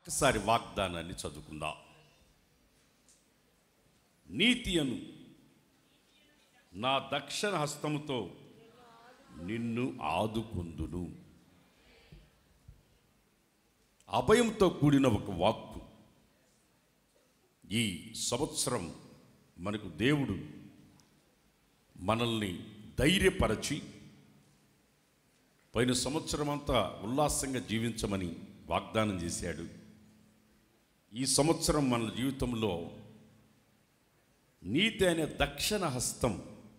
ఒకసారి వాగ్దానాన్ని చదువుకుందాం నీతి అను నా దక్షిణ హస్తముతో నిన్ను ఆదుకుందును అభయంతో కూడిన ఒక వాక్కు ఈ సంవత్సరం మనకు దేవుడు మనల్ని ధైర్యపరచి పోయిన సంవత్సరం అంతా ఉల్లాసంగా జీవించమని వాగ్దానం చేశాడు ఈ సంవత్సరం మన జీవితంలో నీతి అనే దక్షిణ హస్తం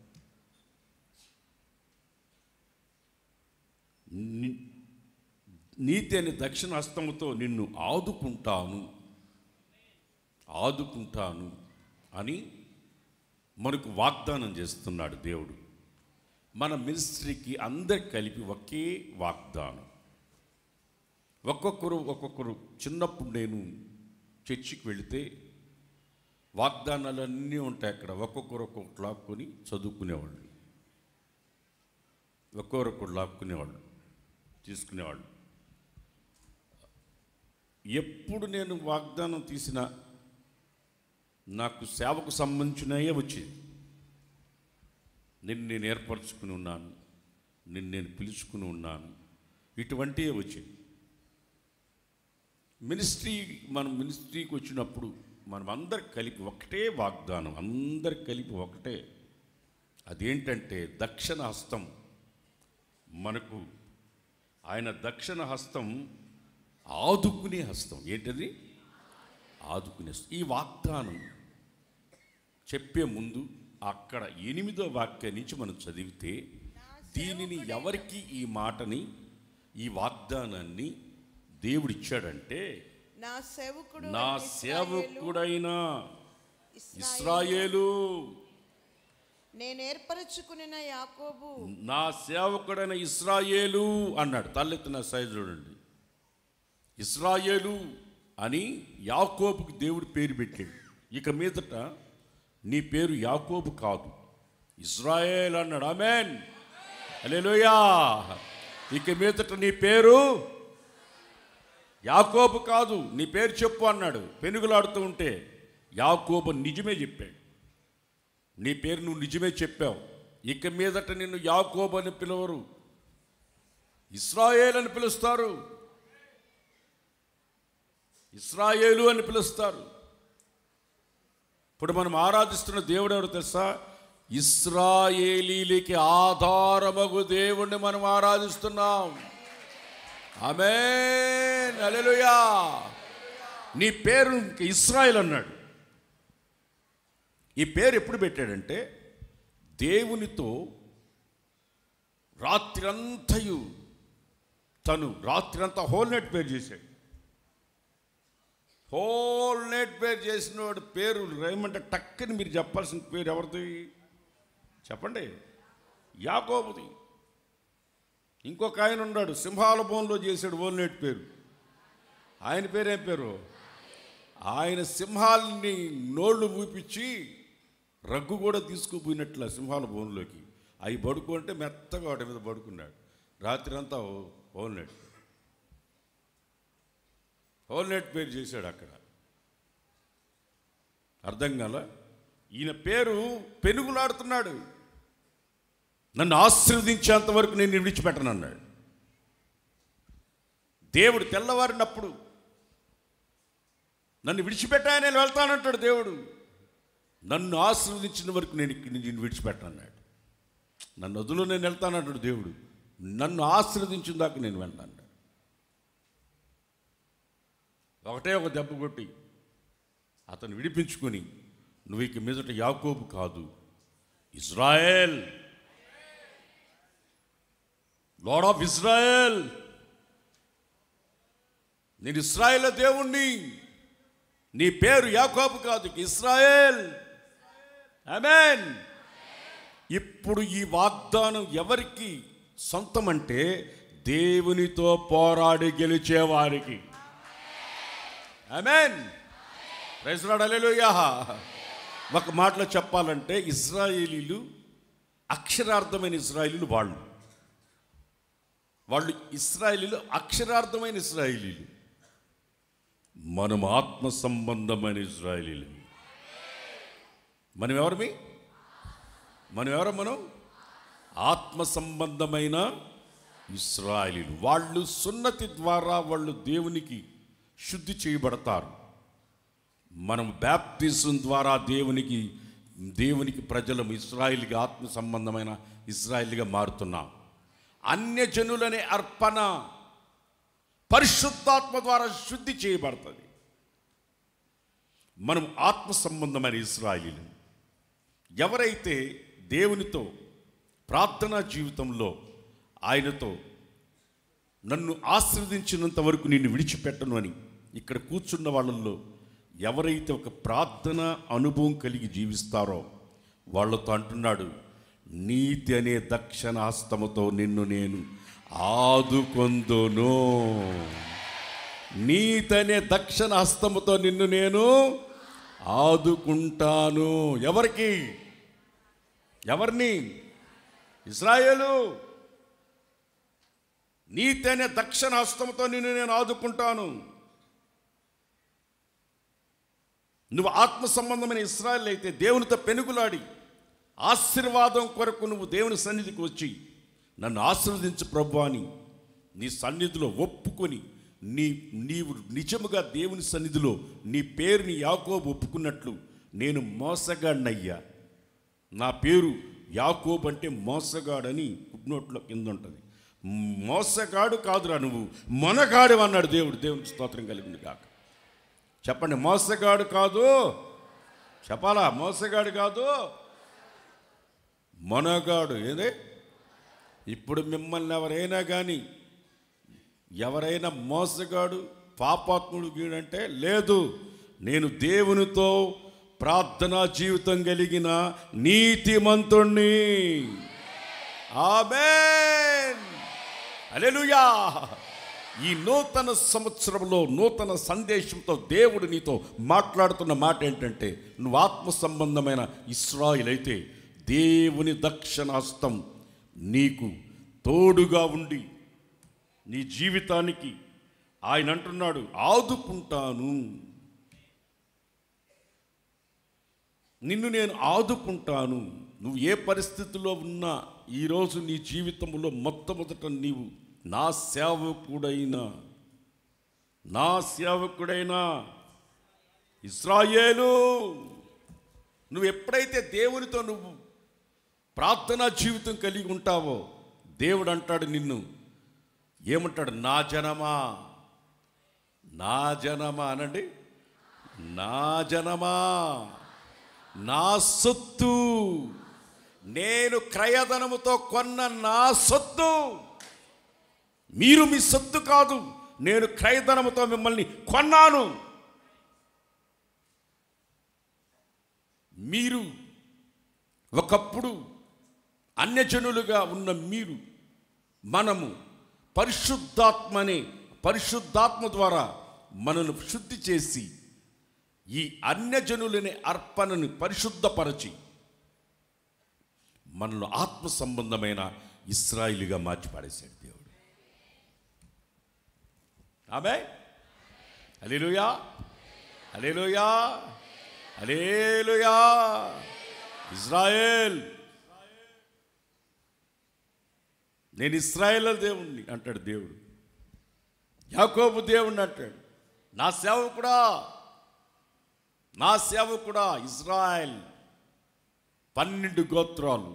ని- నీతి అనే దక్షిణ హస్తముతో నిన్ను ఆదుకుంటాను ఆదుకుంటాను అని మనకు వాగ్దానం చేస్తున్నాడు దేవుడు మన మినిస్ట్రీకి అందరు కలిపి ఒకే వాగ్దానం ఒక్కొక్కరు ఒక్కొక్కరు చిన్నప్పుడు నేను చర్చికి వెళితే వాగ్దానాలు అన్నీ ఉంటాయి అక్కడ ఒక్కొక్కరు ఒక్కొక్కటి లాక్కొని చదువుకునేవాళ్ళు ఒక్కొక్కరు లాక్కునేవాళ్ళు తీసుకునేవాళ్ళు ఎప్పుడు నేను వాగ్దానం తీసిన నాకు సేవకు సంబంధించినయే వచ్చేది నిన్ను నేను ఏర్పరచుకుని ఉన్నాను నిన్ను నేను పిలుచుకుని ఉన్నాను ఇటువంటివే వచ్చాయి మినిస్ట్రీ మనం మినిస్ట్రీకి వచ్చినప్పుడు మనం అందరు కలిపి ఒకటే వాగ్దానం అందరు కలిపి ఒకటే అదేంటంటే దక్షిణ హస్తం మనకు ఆయన దక్షిణ హస్తం ఆదుకునే హస్తం ఏంటది ఆదుకునే హస్తం. ఈ వాగ్దానం చెప్పే ముందు అక్కడ ఎనిమిదో వాక్యం నుంచి మనం చదివితే దీనిని ఎవరికి ఈ మాటని ఈ వాగ్దానాన్ని దేవుడిచ్చాడంటే నా సేవకుడు నా అయిన ఇశ్రాయేలు, సేవకుడైన ఇశ్రాయేలు, ఇస్రాయేలు నేను ఏర్పరచుకున్న యాకోబు నా సేవకుడైన ఇస్రాయేలు అన్నాడు తల్లెత్తిన సైజు చూడండి ఇస్రాయేలు అని యాకోబుకి దేవుడు పేరు పెట్టాడు ఇక మీదట నీ పేరు యాకోబు కాదు ఇస్రాయేల్ అన్నాడు ఆమెన్ హల్లెలూయా ఇక మీదట నీ పేరు యాకోబు కాదు నీ పేరు చెప్పు అన్నాడు పెనుగులాడుతూ ఉంటే యాకోబు నిజమే చెప్పాడు నీ పేరు నువ్వు నిజమే చెప్పావు ఇక మీదట నిన్ను యాకోబు అని పిలవరు ఇస్రాయేల్ అని పిలుస్తారు ఇస్రాయేలు అని పిలుస్తారు ఇప్పుడు మనం ఆరాధిస్తున్న దేవుడు ఎవరు తెలుసా ఇస్రాయేలీలకి ఆధారమగు దేవుణ్ణి మనం ఆరాధిస్తున్నాం ఆమె అలెలుయా నీ పేరు ఇంక ఇస్రాయేల్ అన్నాడు ఈ పేరు ఎప్పుడు పెట్టాడంటే దేవునితో రాత్రంతయు తను రాత్రంతా హోల్ నైట్ పేరు చేశాడు హోల్ నైట్ పేరు చేసిన వాడు పేరు రేమంటే టక్కని మీరు చెప్పాల్సిన పేరు ఎవరిది చెప్పండి యాకోబుది ఇంకొక ఆయన ఉన్నాడు సింహాల బోన్లో చేశాడు హోల్ నైట్ పేరు ఆయన పేరేం పేరు ఆయన సింహాలని నోళ్ళు ఊపించి రగ్గు కూడా తీసుకుపోయినట్ల సింహాల బోన్లోకి అవి పడుకుంటే మెత్తగా వాటి మీద పడుకున్నాడు రాత్రి అంతా హోల్నెట్ హోల్నెట్ పేరు చేశాడు అక్కడ అర్థం కాల ఈయన పేరు పెనుగులాడుతున్నాడు నన్ను ఆశీర్వదించేంత వరకు నేను విడిచిపెట్టను అన్నాడు దేవుడు తెల్లవారినప్పుడు నన్ను విడిచిపెట్టాయని నేను వెళ్తానంటాడు దేవుడు నన్ను ఆశీర్వదించిన వరకు నేను ఇక్కడి నుంచి నిన్ను విడిచిపెట్టన్నాడు నన్ను వదులు నేను వెళ్తానంటాడు దేవుడు నన్ను ఆశీర్వదించిన దాకా నేను వెళ్తాను ఒకటే ఒక దెబ్బ కొట్టి అతను విడిపించుకొని నువ్వు ఇక మీదట యాకోబు కాదు ఇజ్రాయెల్ లార్డ్ ఆఫ్ ఇజ్రాయెల్ నేను ఇస్రాయేల్ దేవుణ్ణి నీ పేరు యాకోబు కాదు ఇస్రాయేల్ ఆమెన్ ఇప్పుడు ఈ వాగ్దానం ఎవరికి సొంతం అంటే దేవునితో పోరాడి గెలిచేవారికి ఆమెన్ రైసరాడలేలుయా ఒక మాటలో చెప్పాలంటే ఇస్రాయేలీలు అక్షరార్థమైన ఇస్రాయేలీలు వాళ్ళు వాళ్ళు ఇస్రాయేలీలు అక్షరార్థమైన ఇస్రాయేలీలు మనం ఆత్మ సంబంధమైన ఇజ్రాయలీలు మనం ఎవరమి మనం ఎవరు మనం ఆత్మ సంబంధమైన ఇస్రాయలీలు వాళ్ళు సున్నతి ద్వారా వాళ్ళు దేవునికి శుద్ధి చేయబడతారు మనం బ్యాప్టిజం ద్వారా దేవునికి దేవునికి ప్రజలం ఇస్రాయిల్గా ఆత్మ సంబంధమైన ఇస్రాయిల్గా మారుతున్నాం అన్యజనులనే అర్పణ పరిశుద్ధాత్మ ద్వారా శుద్ధి చేయబడుతుంది మనం ఆత్మ సంబంధమైన ఇస్రాయిలీలు ఎవరైతే దేవునితో ప్రార్థనా జీవితంలో ఆయనతో నన్ను ఆశీర్వదించినంత వరకు నిన్ను విడిచిపెట్టను అని ఇక్కడ కూర్చున్న వాళ్ళల్లో ఎవరైతే ఒక ప్రార్థన అనుభవం కలిగి జీవిస్తారో వాళ్ళతో అంటున్నాడు నీతి అనే దక్షిణ హస్తముతో నిన్ను నేను ఆదుకొందును నీతి అనే దక్షిణ హస్తముతో నిన్ను నేను ఆదుకుంటాను ఎవరికి ఎవరిని ఇస్రాయేలు నీతి అనే దక్షిణ హస్తంతో నిన్ను నేను ఆదుకుంటాను నువ్వు ఆత్మ సంబంధమైన ఇస్రాయల్ అయితే దేవునితో పెనుగులాడి ఆశీర్వాదం కొరకు నువ్వు దేవుని సన్నిధికి వచ్చి నన్ను ఆశీర్వదించు ప్రభు అని నీ సన్నిధిలో ఒప్పుకొని నీ నీవు నిజముగా దేవుని సన్నిధిలో నీ పేరుని యాకోబు ఒప్పుకున్నట్లు నేను మోసగాడినయ్యా నా పేరు యాకోబ్ అంటే మోసగాడని ఫుట్నోట్లో కింద ఉంటుంది మోసగాడు కాదురా నువ్వు మొనగాడు అన్నాడు దేవుడు దేవునికి స్తోత్రం కలిగింది కాక చెప్పండి మోసగాడు కాదు చెప్పాలా మోసగాడు కాదు మొనగాడు ఏదే ఇప్పుడు మిమ్మల్ని ఎవరైనా కానీ ఎవరైనా మోసగాడు పాపాత్ముడు గీడంటే లేదు నేను దేవునితో ప్రార్థనా జీవితం కలిగిన నీతిమంతుణ్ణి ఆమేన్ హల్లెలూయా ఈ నూతన సంవత్సరంలో నూతన సందేశంతో దేవుడు నీతో మాట్లాడుతున్న మాట ఏంటంటే నువ్వు ఆత్మ సంబంధమైన ఇస్రాయిల్ అయితే దేవుని దక్షిణ హస్తం నీకు తోడుగా ఉండి నీ జీవితానికి ఆయన అంటున్నాడు ఆదుకుంటాను నిన్ను నేను ఆదుకుంటాను నువ్వు ఏ పరిస్థితిలో ఉన్నా ఈరోజు నీ జీవితంలో మొట్టమొదట నీవు నా సేవకుడైన నా సేవకుడైన ఇస్రాయేలు నువ్వు ఎప్పుడైతే దేవునితో నువ్వు ప్రార్థనా జీవితం కలిగి ఉంటావో దేవుడు అంటాడు నిన్ను ఏమంటాడు నా జనమా నా జనమా అనండి నా జనమా నా సొత్తు నేను క్రయధనముతో కొన్న నా సొత్తు మీరు మీ సొత్తు కాదు నేను క్రయధనముతో మిమ్మల్ని కొన్నాను మీరు ఒకప్పుడు అన్యజనులుగా ఉన్న మీరు మనము పరిశుద్ధాత్మనే పరిశుద్ధాత్మ ద్వారా మనను శుద్ధి చేసి ఈ అన్యజనులనే అర్పణను పరిశుద్ధపరచి మనలో ఆత్మ సంబంధమైన ఇస్రాయిలుగా మార్చి పాడేశాడు దేవుడు ఆమె అలేలుయా అలేలుయా అలేలుయా ఇజ్రాయేల్ నేను ఇస్రాయేల్ దేవుణ్ణి అంటాడు దేవుడు యాకోబు దేవుణ్ణి అంటాడు నా సేవకుడా నా సేవకుడా ఇజ్రాయెల్ పన్నెండు గోత్రాలు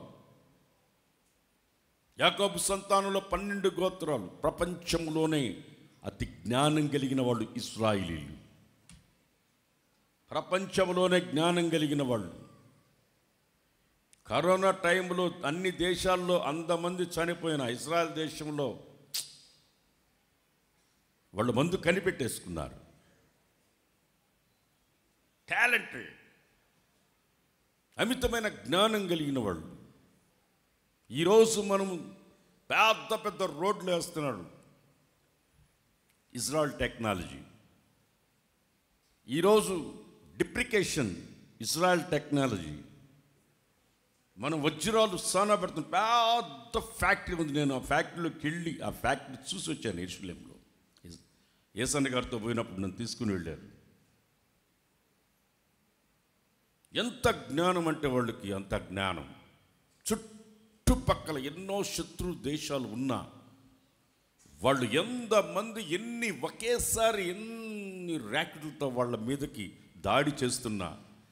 యాకోబు సంతానంలో పన్నెండు గోత్రాలు ప్రపంచంలోనే అతి జ్ఞానం కలిగిన వాళ్ళు ఇస్రాయిలీలు ప్రపంచంలోనే జ్ఞానం కలిగిన వాళ్ళు కరోనా టైంలో అన్ని దేశాల్లో అంతమంది చనిపోయిన ఇజ్రాయెల్ దేశంలో వాళ్ళు మందు కనిపెట్టేసుకున్నారు టాలెంటెడ్ అమితమైన జ్ఞానం కలిగిన వాళ్ళు ఈరోజు మనము పెద్ద పెద్ద రోడ్లు వేస్తున్నాడు ఇజ్రాయల్ టెక్నాలజీ ఈరోజు డిప్రికేషన్ ఇజ్రాయల్ టెక్నాలజీ మనం వజ్రాలు సానా పెడుతున్న పెద్ద ఫ్యాక్టరీ ఉంది నేను ఆ ఫ్యాక్టరీలోకి వెళ్ళి ఆ ఫ్యాక్టరీ చూసి వచ్చాను ఎరుసలేంలో ఏసన్న గారితో పోయినప్పుడు నన్ను తీసుకుని వెళ్ళారు ఎంత జ్ఞానం అంటే వాళ్ళకి అంత జ్ఞానం చుట్టుపక్కల ఎన్నో శత్రు దేశాలు ఉన్నా వాళ్ళు ఎంతమంది ఎన్ని ఒకేసారి ఎన్ని ర్యాకెట్లతో వాళ్ళ మీదకి దాడి చేస్తున్నా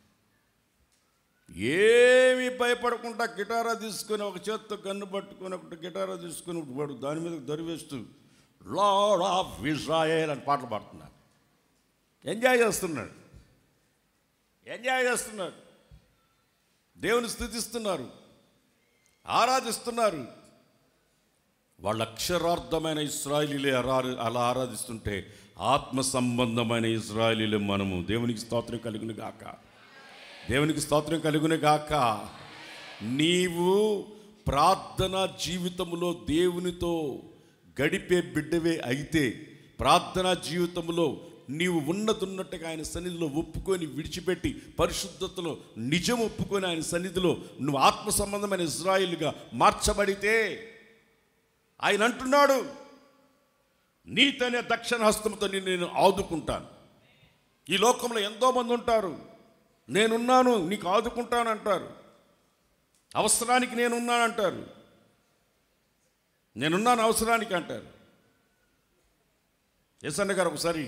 ఏమీ భయపడకుండా గిటారా తీసుకొని ఒక చేత్తో గన్ను పట్టుకొని ఒకటి గిటారా తీసుకొని వాడు దాని మీద దరివేస్తూ లార్డ్ ఆఫ్ ఇజ్రాయల్ అని పాటలు పాడుతున్నాడు ఎంజాయ్ చేస్తున్నాడు ఎంజాయ్ చేస్తున్నాడు దేవుని స్థుతిస్తున్నారు ఆరాధిస్తున్నారు వాళ్ళ అక్షరార్థమైన ఇస్రాయలీలే అరా అలా ఆరాధిస్తుంటే ఆత్మ సంబంధమైన ఇస్రాయలీలే మనము దేవునికి స్తోత్రం కలుగును గాక దేవునికి స్తోత్రం కలుగును గాక నీవు ప్రార్థన జీవితంలో దేవునితో గడిపే బిడ్డవే అయితే ప్రార్థనా జీవితంలో నీవు ఉన్నతున్నట్టుగా ఆయన సన్నిధిలో ఒప్పుకొని విడిచిపెట్టి పరిశుద్ధతలో నిజం ఒప్పుకొని ఆయన సన్నిధిలో నువ్వు ఆత్మ సంబంధమైన ఇజ్రాయిల్గా మార్చబడితే ఆయన అంటున్నాడు నీతనే దక్షిణ హస్తంతో నిన్ను నేను ఆదుకుంటాను ఈ లోకంలో ఎంతోమంది ఉంటారు నేనున్నాను నీకు ఆదుకుంటాను అంటారు అవసరానికి నేనున్నానంటారు నేనున్నాను అవసరానికి అంటారు ఎసన్న గారు ఒకసారి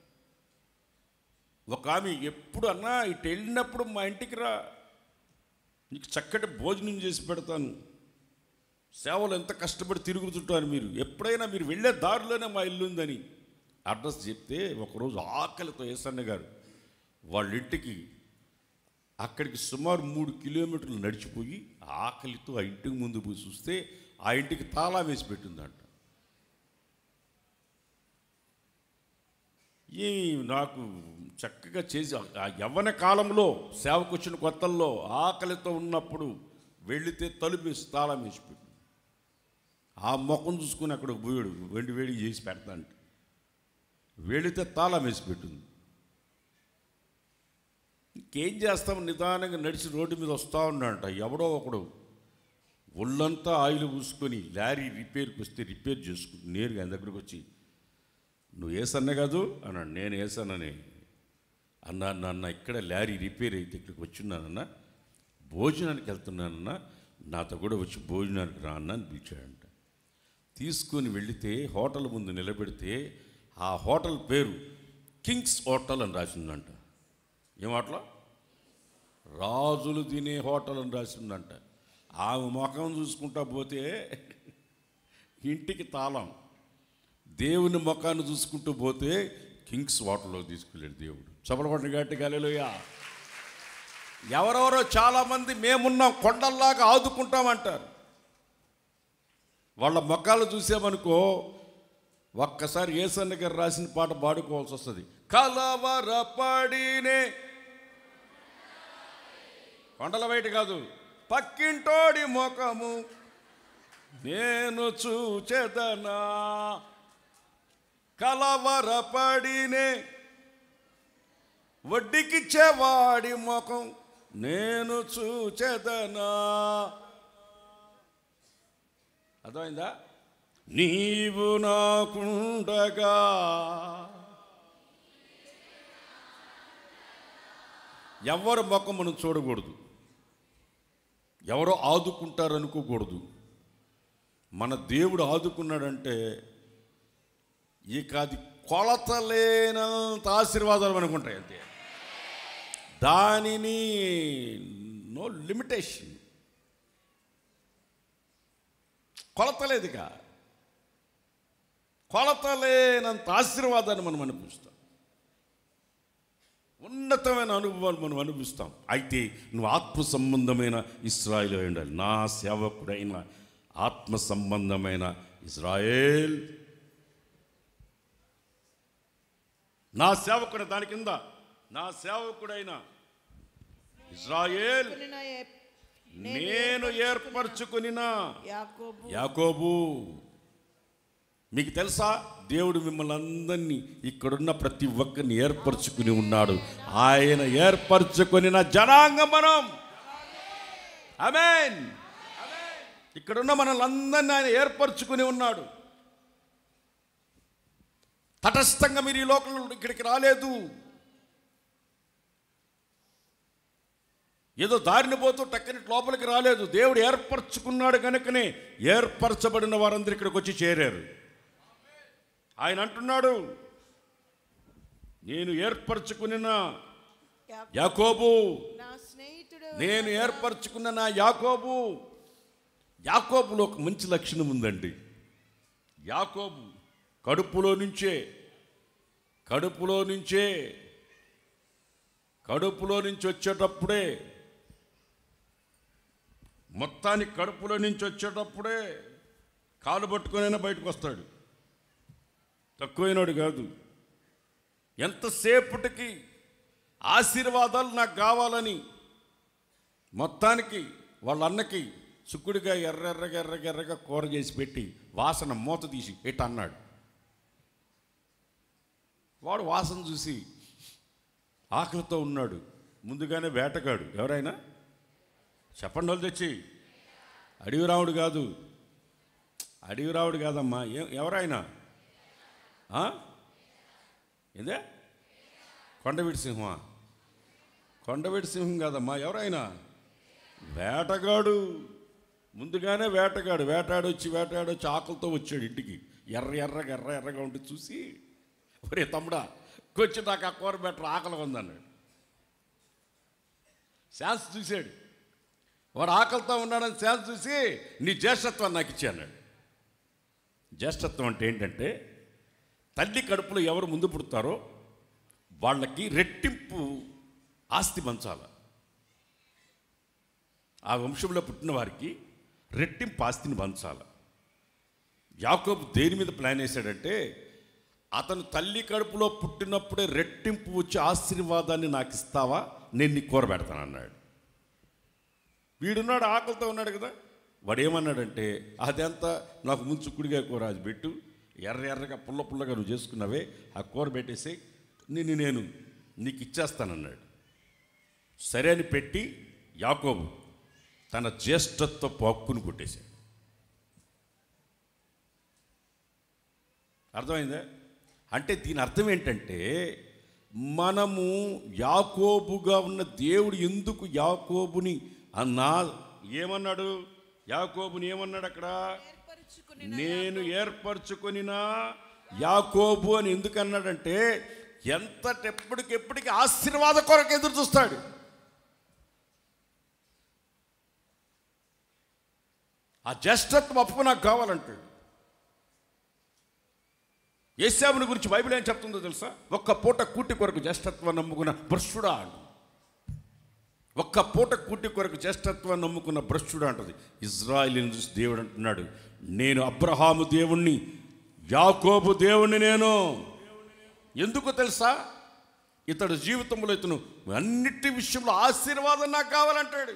ఒక ఆమె ఎప్పుడు అన్నా ఇటు వెళ్ళినప్పుడు మా ఇంటికి రా నీకు చక్కటి భోజనం చేసి పెడతాను సేవలు ఎంత కష్టపడి తిరుగుతుంటారు మీరు ఎప్పుడైనా మీరు వెళ్ళే దారిలోనే మా ఇల్లు ఉందని అడ్రస్ చెప్తే ఒకరోజు ఆకలితో ఏసన్న గారు వాళ్ళ ఇంటికి అక్కడికి సుమారు మూడు కిలోమీటర్లు నడిచిపోయి ఆకలితో ఆ ఇంటికి ముందు పోయి చూస్తే ఆ ఇంటికి తాళా వేసి పెట్టిందంట ఈ నాకు చక్కగా చేసి ఆ యవ్వన కాలంలో సేవకు వచ్చిన కొత్తల్లో ఆకలితో ఉన్నప్పుడు వెళితే తలుపు వేసి తాళం వేసి పెట్టింది ఆ ముఖం చూసుకుని అక్కడ పోయాడు వెండి వేడి చేసి పెడతాంట వెళితే తాళం వేసి పెట్టింది ఇంకేం చేస్తాం నిదానంగా నడిచి రోడ్డు మీద వస్తూ ఉన్నాడంట ఎవడో ఒకడు ఒళ్ళంతా ఆయిల్ పూసుకొని లారీ రిపేర్కి వస్తే రిపేర్ చేసుకుని నేరుగా ఆయన దగ్గరికి వచ్చి నువ్వు ఏసన్న కాదు అన్నాడు నేను ఏసన్ననే అన్నా నాన్న ఇక్కడ లారీ రిపేర్ అయితే ఇక్కడికి వచ్చున్నానన్న భోజనానికి వెళ్తున్నానన్న నాతో కూడా వచ్చి భోజనానికి రా అన్న అని పిలిచాడంట తీసుకొని వెళితే హోటల్ ముందు నిలబెడితే ఆ హోటల్ పేరు కింగ్స్ హోటల్ అని రాసిందంట ఏం హోటల్ రాజులు తినే హోటల్ అని రాసిందంట ఆమె ముఖం చూసుకుంటా పోతే ఇంటికి తాళం దేవుని ముఖాన్ని చూసుకుంటూ పోతే కింగ్స్ వాటర్లో తీసుకెళ్ళాడు దేవుడు చపలపడిన గట్టి గలలోయ ఎవరెవరో చాలామంది మేమున్నాం కొండల్లాగా ఆదుకుంటామంటారు వాళ్ళ ముఖాలు చూసామనుకో ఒక్కసారి ఏసన్న గారు రాసిన పాట పాడుకోవాల్సి వస్తుంది కలవరపడినే కొండల బయట కాదు పక్కింటోడి ముఖము నేను చూచెదనా కలవరపడినే వడ్డీకిచ్చేవాడి ముఖం నేను చూచెదనా అర్థమైందా నీవు నాకుండగా ఎవరి ముఖం మనం చూడకూడదు ఎవరో ఆదుకుంటారు అనుకోకూడదు మన దేవుడు ఆదుకున్నాడంటే ఇక అది కొలతలేనంత ఆశీర్వాదాలు మనకు ఉంటాయి అంతే దానిని నో లిమిటేషన్ కొలతలేదుగా కొలతలేనంత ఆశీర్వాదాన్ని మనం అనిపిస్తాం ఉన్నతమైన అనుభవాలు మనం అనుభవిస్తాం అయితే నువ్వు ఆత్మ సంబంధమైన ఇస్రాయేల్ అయి ఉండాలి నా సేవకుడైన ఆత్మ సంబంధమైన ఇజ్రాయేల్ నా సేవకుడు దాని కింద నా సేవకుడైన ఇజ్రాయేల్ కొనిన ఏ- నేను ఏర్పరచుకునిన యాకోబు యాకోబు మీకు తెలుసా దేవుడు మిమ్మల్ని అందరినీ ఇక్కడున్న ప్రతి ఒక్కరిని ఏర్పరచుకుని ఉన్నాడు ఆయన ఏర్పరచుకుని జనాంగం మనం అమేన్ ఇక్కడున్న మనల్ని అందరినీ ఆయన ఏర్పరచుకుని ఉన్నాడు తటస్థంగా మీరు ఈ లోకంలో ఇక్కడికి రాలేదు ఏదో దారిని పోతూ టక్కని లోపలికి రాలేదు దేవుడు ఏర్పరచుకున్నాడు కనుకనే ఏర్పరచబడిన వారందరూ ఇక్కడికి వచ్చి చేరారు ఆయన అంటున్నాడు నేను ఏర్పరచుకున్న యాకో- యాకోబు నా స్నేహితుడు నేను ఏర్పరచుకున్న నా యాకోబు యాకోబులో ఒక మంచి లక్షణం ఉందండి యాకోబు కడుపులో నుంచే కడుపులో నుంచే కడుపులో నుంచి వచ్చేటప్పుడే మొత్తానికి కడుపులో నుంచి వచ్చేటప్పుడే కాలు పట్టుకొనైనా బయటకు వస్తాడు తక్కువైనడు కాదు ఎంతసేపటికి ఆశీర్వాదాలు నాకు కావాలని మొత్తానికి వాళ్ళ అన్నకి చుక్కుడుగా ఎర్రెర్రగా ఎర్రగా ఎర్రగా కూర చేసి పెట్టి వాసన మూత తీసి ఇట్ట అన్నాడు వాడు వాసన చూసి ఆకలితో ఉన్నాడు ముందుగానే వేటగాడు ఎవరైనా చెప్పండి వాళ్ళు తెచ్చి అడవి రావుడు కాదు అడవి రావుడు కాదమ్మా ఏ ఎవరైనా ఆ? ఏందే కొండవీటి సింహమా కొండవీటి సింహం కాదమ్మా ఎవరైనా వేటగాడు ముందుగానే వేటగాడు వేటాడు వచ్చి వేటాడు వచ్చి ఆకలితో వచ్చాడు ఇంటికి ఎర్ర ఎర్రగా ఎర్ర ఎర్రగా ఉండి చూసి ఒరే తమ్ముడా కొంచెం నాకు ఆ కూర బెటర్ ఆకలి ఉందన్నాడు శాన్స్ చూశాడు వాడు ఆకలితో ఉన్నాడని శాన్స్ చూసి నీ జ్యేష్ఠత్వాన్ని నాకు ఇచ్చి అన్నాడు జ్యేష్ఠత్వం అంటే ఏంటంటే తల్లి కడుపులో ఎవరు ముందు పుడతారో వాళ్ళకి రెట్టింపు ఆస్తి పంచాల ఆ వంశంలో పుట్టిన వారికి రెట్టింపు ఆస్తిని పంచాల యాకోబు దేని మీద ప్లాన్ వేశాడంటే అతను తల్లి కడుపులో పుట్టినప్పుడే రెట్టింపు వచ్చి ఆశీర్వాదాన్ని నాకు ఇస్తావా నేను నీ కూర పెడతాను అన్నాడు వీడున్నాడు ఆకలితో ఉన్నాడు కదా వాడు ఏమన్నాడంటే అదంతా నాకు ముంచుకుడిగా కూర అది పెట్టు ఎర్ర ఎర్రగా పుల్ల పుల్లగా నువ్వు చేసుకున్నావే ఆ కూర పెట్టేసి నిన్ను నేను నీకు ఇచ్చేస్తానన్నాడు సరే అని పెట్టి యాకోబు తన జ్యేష్ఠత్వ హక్కును కొట్టేశాడు అర్థమైందా అంటే దీని అర్థం ఏంటంటే మనము యాకోబుగా ఉన్న దేవుడు ఎందుకు యాకోబుని అన్నా ఏమన్నాడు యాకోబుని ఏమన్నాడు అక్కడ ఏర్పరచుకుని నేను ఏర్పరచుకొనిన యాకోబు అని ఎందుకు అన్నాడంటే ఎంతటెప్పటికెప్పటికి ఆశీర్వాద కొరకు ఎదురు చూస్తాడు ఆ జ్యేష్ఠత్వం అప్పు నాకు కావాలంటాడు ఏసాముని గురించి బైబిల్ ఏం చెప్తుందో తెలుసా ఒక్క పూట కూటి కొరకు జ్యేష్ఠత్వం నమ్ముకున్న భ్రష్టుడా అంటు ఒక్క పూట కూటి కొరకు జ్యేష్ఠత్వం నమ్ముకున్న భ్రష్టుడు అంటది ఇజ్రాయిల్ని చూసి దేవుడు అంటున్నాడు నేను అబ్రహాము దేవుణ్ణి యాకోబు దేవుణ్ణి నేను ఎందుకు తెలుసా ఇతడు జీవితంలో ఇతను అన్నిటి విషయంలో ఆశీర్వాదం నాకు కావాలంటాడు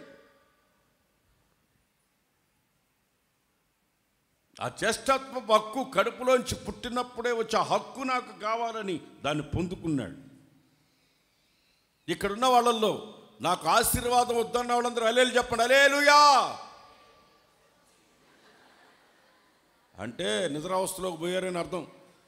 ఆ జ్యేష్ఠత్వ హక్కు కడుపులోంచి పుట్టినప్పుడే వచ్చే ఆ హక్కు నాకు కావాలని దాన్ని పొందుకున్నాడు ఇక్కడున్న వాళ్ళల్లో నాకు ఆశీర్వాదం వద్దన్న వాళ్ళందరూ అలేలు చెప్పండి అలేలుయా అంటే నిద్రావస్థలోకి పోయారని అర్థం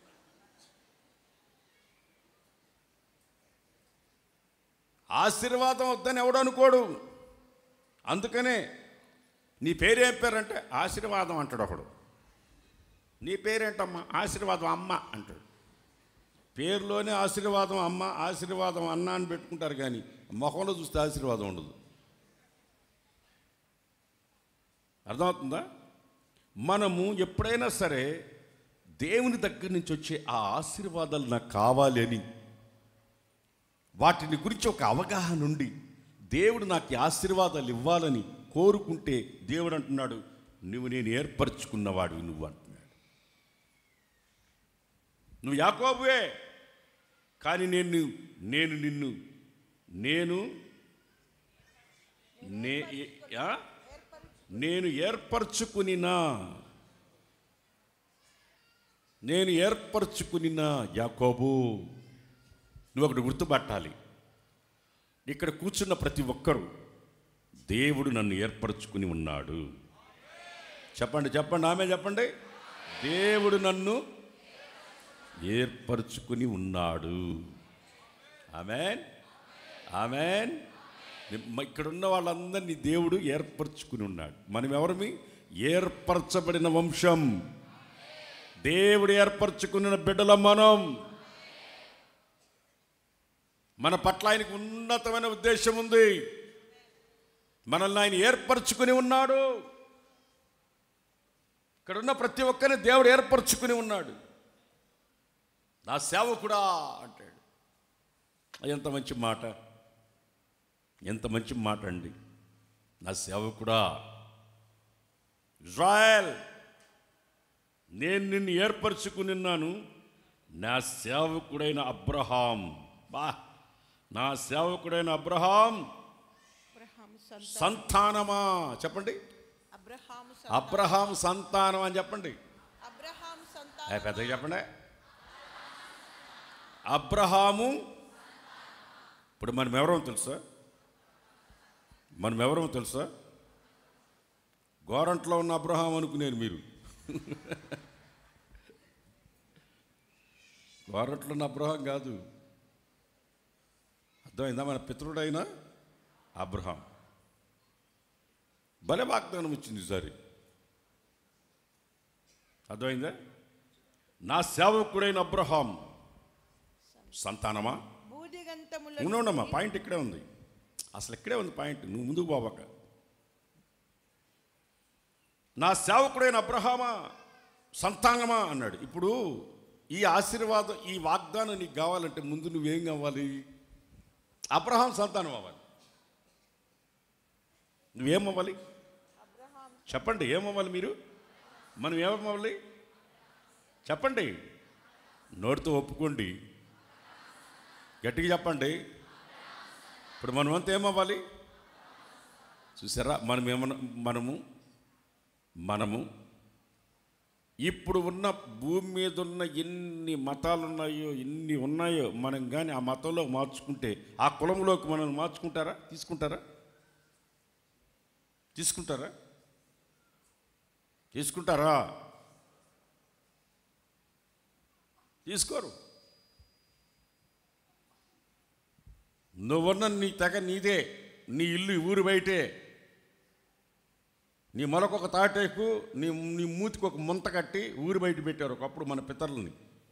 ఆశీర్వాదం వద్దని ఎవడు అనుకోడు అందుకనే నీ పేరేం పేరంటే ఆశీర్వాదం అంటాడు ఒకడు నీ పేరేంటమ్మా ఆశీర్వాదం అమ్మ అంటాడు పేరులోనే ఆశీర్వాదం అమ్మ ఆశీర్వాదం అన్న అని పెట్టుకుంటారు కానీ మొహంలో చూస్తే ఆశీర్వాదం ఉండదు అర్థమవుతుందా మనము ఎప్పుడైనా సరే దేవుని దగ్గర నుంచి వచ్చే ఆ ఆశీర్వాదాలు నాకు కావాలి అని వాటిని గురించి ఒక అవగాహన ఉండి దేవుడు నాకు ఈ ఆశీర్వాదాలు ఇవ్వాలని కోరుకుంటే దేవుడు అంటున్నాడు నువ్వు నేను ఏర్పరచుకున్నవాడు నువ్వు అంటున్నాడు నువ్వు యాకోబువే కానీ నేను నేను నిన్ను నేను నే ఆ? నేను ఏర్పరచుకునినా నేను ఏర్పరచుకునినా యాకోబు నువ్వు ఒకటి గుర్తుపట్టాలి ఇక్కడ కూర్చున్న ప్రతి ఒక్కరూ దేవుడు నన్ను ఏర్పరచుకుని ఉన్నాడు చెప్పండి చెప్పండి ఆమె చెప్పండి దేవుడు నన్ను ఏర్పరచుకుని ఉన్నాడు ఆమెన్ ఆమెన్ ఇక్కడ ఉన్న వాళ్ళందరినీ దేవుడు ఏర్పరచుకుని ఉన్నాడు మనం ఎవరిమి ఏర్పరచబడిన వంశం దేవుడు ఏర్పరచుకున్న బిడ్డల మనం మన పట్ల ఆయనకు ఉన్నతమైన ఉద్దేశం ఉంది మనల్ని ఆయన ఏర్పరచుకుని ఉన్నాడు ఇక్కడ ఉన్న ప్రతి ఒక్కరిని దేవుడు ఏర్పరచుకుని ఉన్నాడు నా సేవకుడా అంటాడు ఎంత మంచి మాట ఎంత మంచి మాట అండి నా సేవకుడా ఇజ్రాయెల్ నేను నిన్ను ఏర్పరచుకుని ఉన్నాను నా సేవకుడైన అబ్రహాం బా నా సేవకుడైన అబ్రహాం అబ్రహాం సంత సంతానమా చెప్పండి అబ్రహాం అబ్రహాం సంతానం అని చెప్పండి అబ్రహాం ఏ, సంతానం పెద్దగా చెప్పండి అబ్రహాము ఇప్పుడు మనం ఎవరో తెలుసా మనం ఎవరో తెలుసా గోరంట్లో ఉన్న అబ్రహాం అనుకునేది మీరు గోరంట్లో ఉన్న అబ్రహాం కాదు అర్థమైందా మన పితృడైన అబ్రహాం భలే వాగ్దానం వచ్చింది ఈసారి అర్థమైందా నా సేవకుడైన అబ్రహాం సంతానమా భూదిగంతముల ఉండమ్మా పాయింట్ ఇక్కడే ఉంది అసలు ఇక్కడే ఉంది పాయింట్ నువ్వు ముందుకు పోవాక నా సేవకుడైన అబ్రహామా సంతానమా అన్నాడు ఇప్పుడు ఈ ఆశీర్వాదం ఈ వాగ్దానం నీకు కావాలంటే ముందు నువ్వేం కావాలి అబ్రహాం సంతానం అవ్వాలి నువ్వేమవ్వాలి చెప్పండి ఏమవ్వాలి మీరు మనం ఏమవ్వాలి చెప్పండి నోటితో ఒప్పుకోండి గట్టిగా చెప్పండి ఇప్పుడు మనం అంతా ఏమవ్వాలి చూసారా మనం ఏమన్నా మనము మనము ఇప్పుడు ఉన్న భూమి మీద ఉన్న ఎన్ని మతాలు ఉన్నాయో ఎన్ని ఉన్నాయో మనం కానీ ఆ మతంలో మార్చుకుంటే ఆ కులంలోకి మనం మార్చుకుంటారా తీసుకుంటారా తీసుకుంటారా తీసుకుంటారా తీసుకోరు నువ్వున్న నీ తెగ నీదే నీ ఇల్లు ఊరు బయటే నీ మొలకు ఒక తాటేకు నీ నీ మూతికి ఒక ముంత కట్టి ఊరు బయట పెట్టారు ఒకప్పుడు మన పితరులని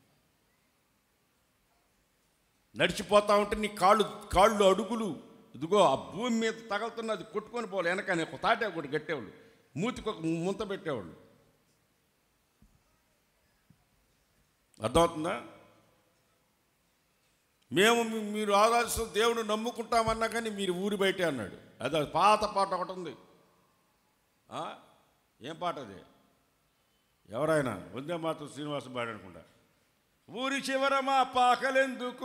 నడిచిపోతా ఉంటే నీ కాళ్ళు కాళ్ళు అడుగులు ఇదిగో ఆ భూమి మీద తగలుతున్నది కొట్టుకొని పోవాలి వెనకని ఒక తాటే ఒకటి కట్టేవాళ్ళు మూతికి ఒక ముంత పెట్టేవాళ్ళు అర్థమవుతుందా మేము మీ- మీరు ఆరాధిస్తున్న దేవుడు నమ్ముకుంటామన్నా కానీ మీరు ఊరి బయటే అన్నాడు అది అది పాత పాట ఒకటి ఉంది ఆ? ఏం పాట అది ఎవరైనా వందే మాత్రం శ్రీనివాస బాడి అనుకుంటా ఊరి చివర మా పాకలెందుకు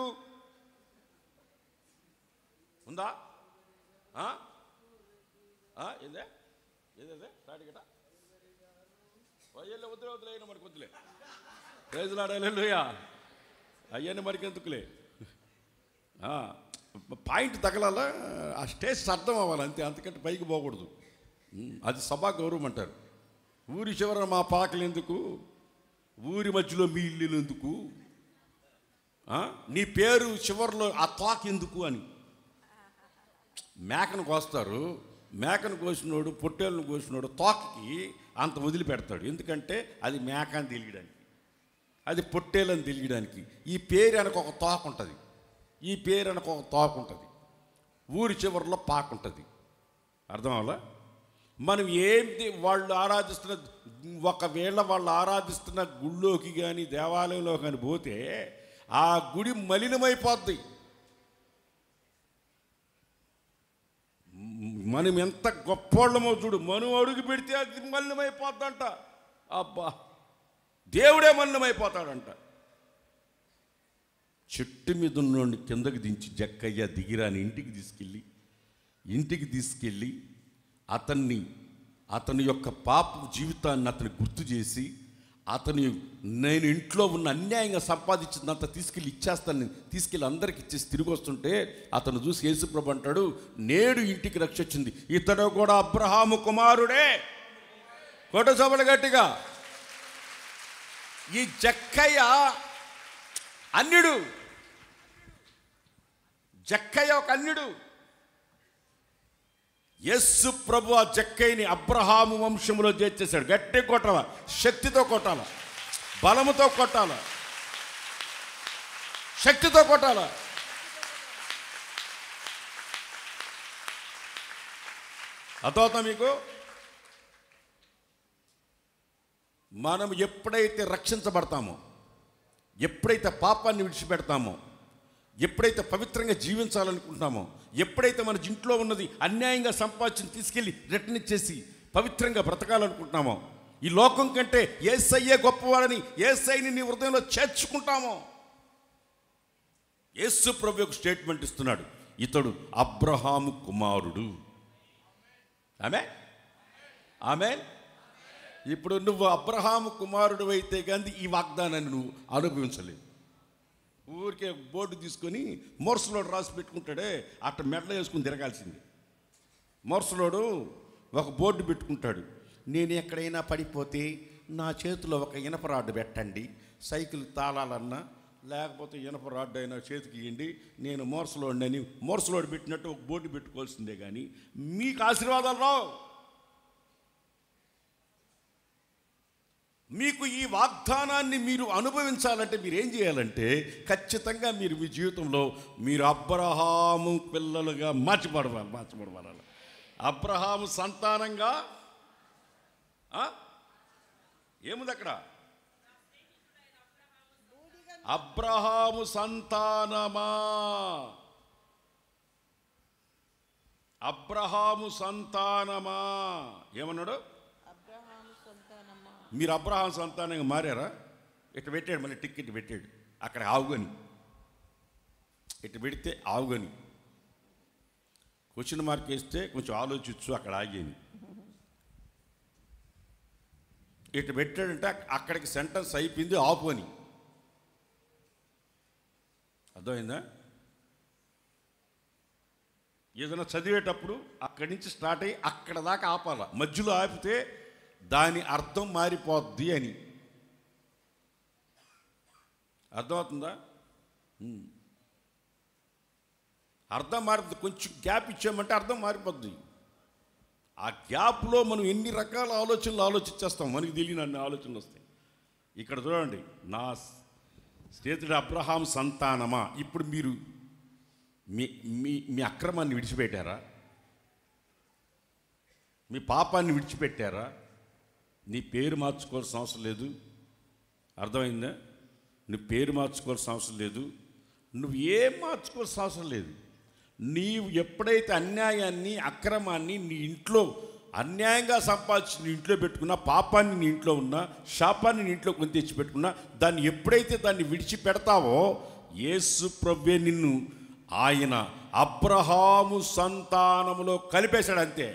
ఉందా ఆ? ఆ? ఇదే ఇదే తాటికట వయ్యలే వద్దులే వద్దులే అయినా మనకు వద్దులే ప్రైజులాడలేలుయా అయ్యని మరికెందుకులే ఆ, పాయింట్ తగలాల ఆ స్టేజ్ అర్థం అవ్వాలి అంతే అంతకంటే పైకి పోకూడదు ఉమ్, అది సభా గౌరవం అంటారు ఊరి చివర మా పాకలు ఎందుకు ఊరి మధ్యలో మీ ఇల్లు ఎందుకు ఆ? నీ పేరు చివరిలో ఆ తోక ఎందుకు అని మేకను కోస్తారు మేకను కోసినోడు పొట్టేళ్ళను కోసినోడు తోకకి అంత వదిలిపెడతాడు ఎందుకంటే అది మేక అని తెలియడానికి అది పొట్టేలని తెలియడానికి ఈ పేరు వెనక ఒక తోక ఉంటుంది ఈ పేరు వెనక ఒక తోక ఉంటుంది ఊరి చివరిలో పాక ఉంటుంది అర్థం అవ్వాలా మనం ఏంటి వాళ్ళు ఆరాధిస్తున్న ఒకవేళ వాళ్ళు ఆరాధిస్తున్న గుళ్ళోకి కానీ దేవాలయంలో కానీ పోతే ఆ గుడి మలినమైపోద్ది మనం ఎంత గొప్పోళ్ళమో చూడు మనం అడుగు పెడితే అది మలినమైపోద్దంట అబ్బా దేవుడే మలినమైపోతాడంట చెట్టు మీద ఉన్నోడిని కిందకి దించి జక్కయ్య దిగిరాని ఇంటికి తీసుకెళ్ళి ఇంటికి తీసుకెళ్ళి అతన్ని అతని యొక్క పాప జీవితాన్ని అతని గుర్తు చేసి అతని నేను ఇంట్లో ఉన్న అన్యాయంగా సంపాదించినంత తీసుకెళ్ళి ఇచ్చేస్తాను నేను. తీసుకెళ్ళి అందరికి ఇచ్చేసి తిరిగి వస్తుంటే అతను చూసి యేసుప్రభు అంటాడు నేడు ఇంటికి రక్ష వచ్చింది ఇతడు కూడా అబ్రహాము కుమారుడే కొట్ట సభలు గట్టిగా ఈ జక్కయ్య అన్యుడు జక్కయ్య ఒక అన్యుడు యస్సు ప్రభు ఆ జక్కయ్యని అబ్రహాము వంశములో చేర్చేశాడు గట్టి కొట్టాల శక్తితో కొట్టాల బలముతో కొట్టాల శక్తితో కొట్టాల అర్థమవుతా మీకు మనం ఎప్పుడైతే రక్షించబడతామో ఎప్పుడైతే పాపాన్ని విడిచిపెడతామో ఎప్పుడైతే పవిత్రంగా జీవించాలనుకుంటున్నామో ఎప్పుడైతే మన ఇంట్లో ఉన్నది అన్యాయంగా సంపాదించి తీసుకెళ్ళి రిటర్న్ ఇచ్చేసి పవిత్రంగా బ్రతకాలనుకుంటున్నామో ఈ లోకం కంటే ఏసయ్యే గొప్పవాడని ఏసైని నీ హృదయంలో చేర్చుకుంటామో యేసు ప్రభు ఒక స్టేట్మెంట్ ఇస్తున్నాడు ఇతడు అబ్రహాము కుమారుడు ఆమె ఆమె ఇప్పుడు నువ్వు అబ్రహాము కుమారుడు అయితే కానీ ఈ వాగ్దానాన్ని నువ్వు అనుభవించలేవు ఊరికే బోర్డు తీసుకొని మోర్సలోడు రాసి పెట్టుకుంటాడే అట్ట మెడలో వేసుకుని తిరగాల్సింది మోర్సలోడు ఒక బోర్డు పెట్టుకుంటాడు నేను ఎక్కడైనా పడిపోతే నా చేతిలో ఒక ఇనప రాడ్డు పెట్టండి సైకిల్ తాళాలన్నా లేకపోతే ఇనప రాడ్డు అయినా చేతికి ఇవ్వండి నేను మోర్సలోడిని మోర్సలోడు పెట్టినట్టు ఒక బోర్డు పెట్టుకోవాల్సిందే కానీ మీకు ఆశీర్వాదాలు రావు మీకు ఈ వాగ్దానాన్ని మీరు అనుభవించాలంటే మీరు ఏం చేయాలంటే ఖచ్చితంగా మీరు మీ జీవితంలో మీరు అబ్రహాము పిల్లలుగా మార్చిపడవాలి మార్చిపడవాలి అబ్రహాము సంతానంగా ఆ? ఏముంది అక్కడ అబ్రహాము సంతానమా అబ్రహాము సంతానమా ఏమన్నాడు అబ్రహాము సంతానమా మీరు అబ్రహాం సంతానంగా మారారా ఇటు పెట్టాడు మళ్ళీ టికెట్ పెట్టాడు అక్కడ ఆవుగని ఇటు పెడితే ఆవుగని క్వశ్చన్ మార్క్ వేస్తే కొంచెం ఆలోచించు అక్కడ ఆగేది ఇటు పెట్టాడంటే అక్కడికి సెంటెన్స్ అయిపోయింది ఆపు అని అర్థమైందా ఏదైనా చదివేటప్పుడు అక్కడి నుంచి స్టార్ట్ అయ్యి అక్కడ దాకా ఆపాల మధ్యలో ఆపితే దాని అర్థం మారిపోద్ది అని అర్థమవుతుందా ఉమ్. అర్థం మారుతుంది కొంచెం గ్యాప్ ఇచ్చామంటే అర్థం మారిపోద్ది ఆ గ్యాప్లో మనం ఎన్ని రకాల ఆలోచనలు ఆలోచించేస్తాం మనకి తెలియని అన్ని ఆలోచనలు వస్తాయి ఇక్కడ చూడండి నా స్నేహితుడు అబ్రహాం సంతానమా ఇప్పుడు మీరు మీ మీ మీ అక్రమాన్ని విడిచిపెట్టారా మీ పాపాన్ని విడిచిపెట్టారా నీ పేరు మార్చుకోవాల్సిన అవసరం లేదు అర్థమైందా నువ్వు పేరు మార్చుకోవాల్సిన అవసరం లేదు నువ్వు ఏం మార్చుకోవాల్సిన అవసరం లేదు నీవు ఎప్పుడైతే అన్యాయాన్ని అక్రమాన్ని నీ ఇంట్లో అన్యాయంగా సంపాదించి నీ ఇంట్లో పెట్టుకున్నా పాపాన్ని నీ ఇంట్లో ఉన్నా శాపాన్ని నీ ఇంట్లో కొని తెచ్చి పెట్టుకున్నా దాన్ని ఎప్పుడైతే దాన్ని విడిచిపెడతావో యేసు ప్రభే నిన్ను ఆయన అబ్రహాము సంతానములో కలిపేశాడు అంతే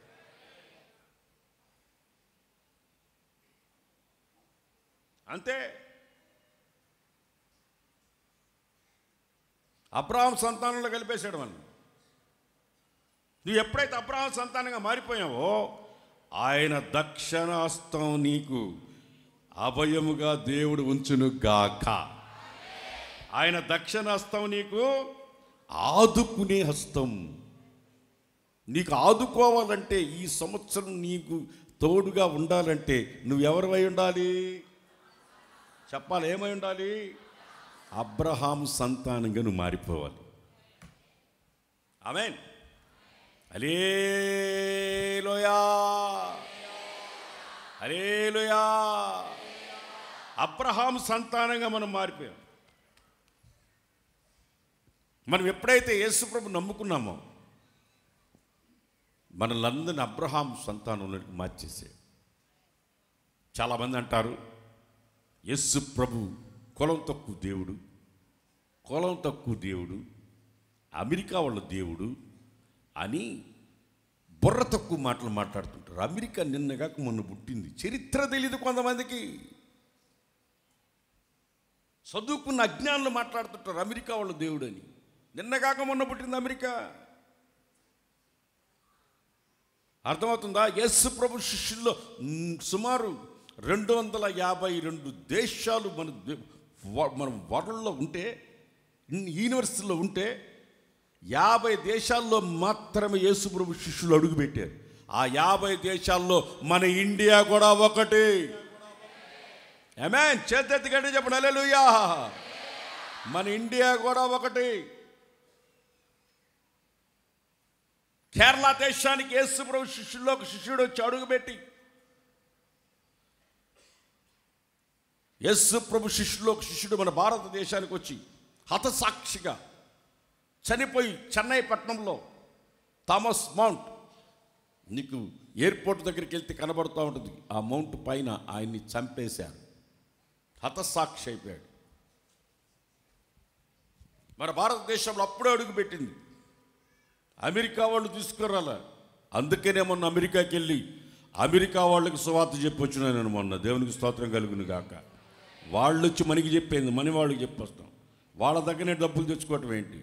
అంతే అబ్రహాం సంతానంలో కలిపేశాడు మనం నువ్వు ఎప్పుడైతే అబ్రహాం సంతానంగా మారిపోయావో ఆయన దక్షిణాస్తం నీకు అభయముగా దేవుడు ఉంచును గాక ఆయన దక్షిణాస్తం నీకు ఆదుకునే హస్తం నీకు ఆదుకోవాలంటే ఈ సంవత్సరం నీకు తోడుగా ఉండాలంటే నువ్వు ఎవరివై ఉండాలి చెప్పాలి ఏమై ఉండాలి అబ్రహాం సంతానంగా నువ్వు మారిపోవాలి ఆమెన్ అలేలోయా అలేలోయా అబ్రహాం సంతానంగా మనం మారిపోయాం మనం ఎప్పుడైతే యేసుప్రభు నమ్ముకున్నామో మనలందరిని అబ్రహాం సంతానంలోకి మార్చేసాడు చాలామంది అంటారు యస్సు ప్రభు కులం తక్కువ దేవుడు కులం తక్కువ దేవుడు అమెరికా వాళ్ళ దేవుడు అని బుర్ర తక్కువ మాటలు మాట్లాడుతుంటారు అమెరికా నిన్నగాక మొన్న పుట్టింది చరిత్ర తెలియదు కొంతమందికి చదువుకున్న అజ్ఞానులు మాట్లాడుతుంటారు అమెరికా వాళ్ళ దేవుడు అని నిన్నగాక మొన్న పుట్టింది అమెరికా అర్థమవుతుందా యస్సు ప్రభు శిష్యుల్లో మ్, సుమారు రెండు వందల యాభై రెండు దేశాలు మన దే- వ- మనం వరల్డ్లో ఉంటే ఇన్ని యూనివర్సిటీలో ఉంటే యాభై దేశాల్లో మాత్రమే యేసుప్రభు శిష్యులు అడుగుపెట్టారు ఆ యాభై దేశాల్లో మన ఇండియా కూడా ఒకటి ఏమేన్ చేతెత్తి గట్టి చెప్పండి హల్లెలూయా మన ఇండియా కూడా ఒకటి కేరళ దేశానికి యేసుప్రభు శిష్యుల్లో ఒక శిష్యుడు వచ్చి అడుగుపెట్టి యేసు ప్రభు శిష్యుల్లో ఒక శిష్యుడు మన భారతదేశానికి వచ్చి హతసాక్షిగా చనిపోయి చెన్నై పట్టణంలో థామస్ మౌంట్ నీకు ఎయిర్పోర్ట్ దగ్గరికి వెళ్తే కనబడుతూ ఉంటుంది ఆ మౌంట్ పైన ఆయన్ని చంపేశారు హతసాక్షి అయిపోయాడు మన భారతదేశంలో అప్పుడే అడుగుపెట్టింది అమెరికా వాళ్ళు తీసుకురాల అందుకనే మొన్న అమెరికాకి వెళ్ళి అమెరికా వాళ్ళకి సువార్త చెప్పొచ్చిన నేను మొన్న దేవునికి స్తోత్రం కలుగును గాక వాళ్ళు వచ్చి మనకి చెప్పింది మన వాళ్ళకి చెప్పొస్తాం వాళ్ళ దగ్గరనే డబ్బులు తెచ్చుకోవటం ఏంటి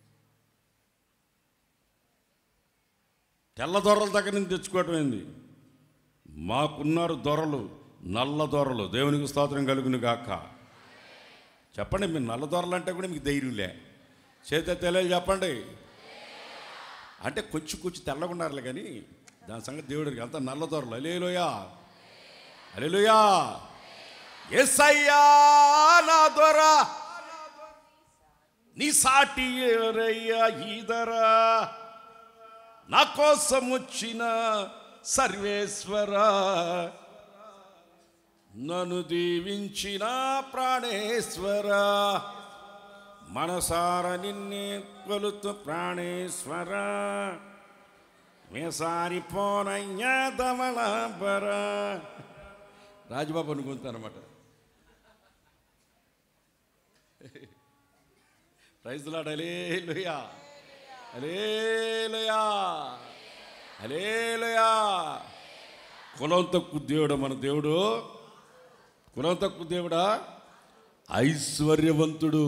తెల్ల దొరల దగ్గర నుంచి తెచ్చుకోవటం ఏంది మాకున్నారు దొరలు నల్ల దొరలు దేవునికి స్తోత్రం కలుగును గాక చెప్పండి మీరు నల్ల దొరలు అంటే కూడా మీకు ధైర్యంలే చేత తెలియదు చెప్పండి అంటే కొంచెం కొంచెం తెల్లగున్నారులే కానీ దాని సంగతి దేవుడికి అంత నల్ల దొరలు అలేలోయా అలేలోయా ఎస్ఐయా నా దొర నీ సాటి ఎవరయ్యా ఈదరా నా కోసం వచ్చిన సర్వేశ్వర నన్ను దీవించిన ప్రాణేశ్వర మనసార నిన్నే కొలుతు ప్రాణేశ్వర మేసారిపోనయ్యా దమలాంబర రాజబాబు అనుకుంటానమాట ప్రైజ్లాడలే లుయా అలేలుయా అలేలుయా కులం తక్కువ దేవుడు మన దేవుడు కులం తక్కువ దేవుడా ఐశ్వర్యవంతుడు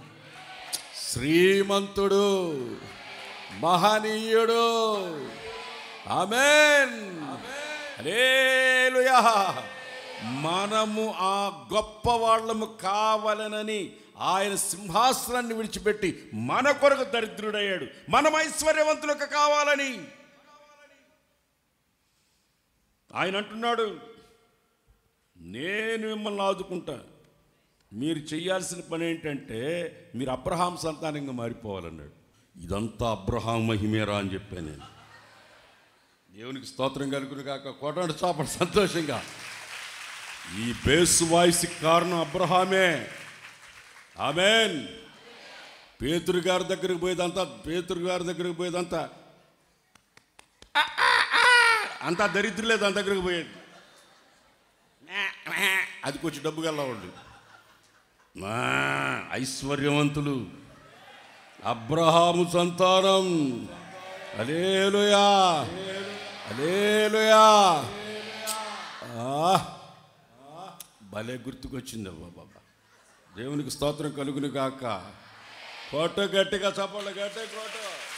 శ్రీమంతుడు మహనీయుడు ఆమెన్ హల్లెలూయా మనము ఆ గొప్ప వాళ్ళము కావాలనని ఆయన సింహాసనాన్ని విడిచిపెట్టి మన కొరకు దరిద్రుడయ్యాడు మనం ఐశ్వర్యవంతులకు కావాలని ఆయన అంటున్నాడు నేను మిమ్మల్ని ఆదుకుంటా మీరు చేయాల్సిన పని ఏంటంటే మీరు అబ్రహాం సంతానంగా మారిపోవాలన్నాడు ఇదంతా అబ్రహాం మహిమేరా అని చెప్పాను నేను దేవునికి స్తోత్రం కలుగును కాక కోటాడు చాపడు సంతోషంగా ఈ బేస్ వాయిస్ కారణం అబ్రహామే ఆమెన్ పేతురు గారి దగ్గరికి పోయేదంతా పేతురు గారి దగ్గరికి పోయేదంతా ఆ, ఆ, ఆ, అంతా దరిద్రులే దాని దగ్గరికి పోయేది అది కొంచెం డబ్బు గల్లవాళ్ళు మా ఐశ్వర్యవంతులు అబ్రహాము సంతానం అలేలుయా అలేలుయా ఆ, భలే గుర్తుకొచ్చింది అబ్బా బాబా దేవునికి స్తోత్రం కలుగును గాక కోట గట్టిగా చప్పళ్ళు గట్టే కోట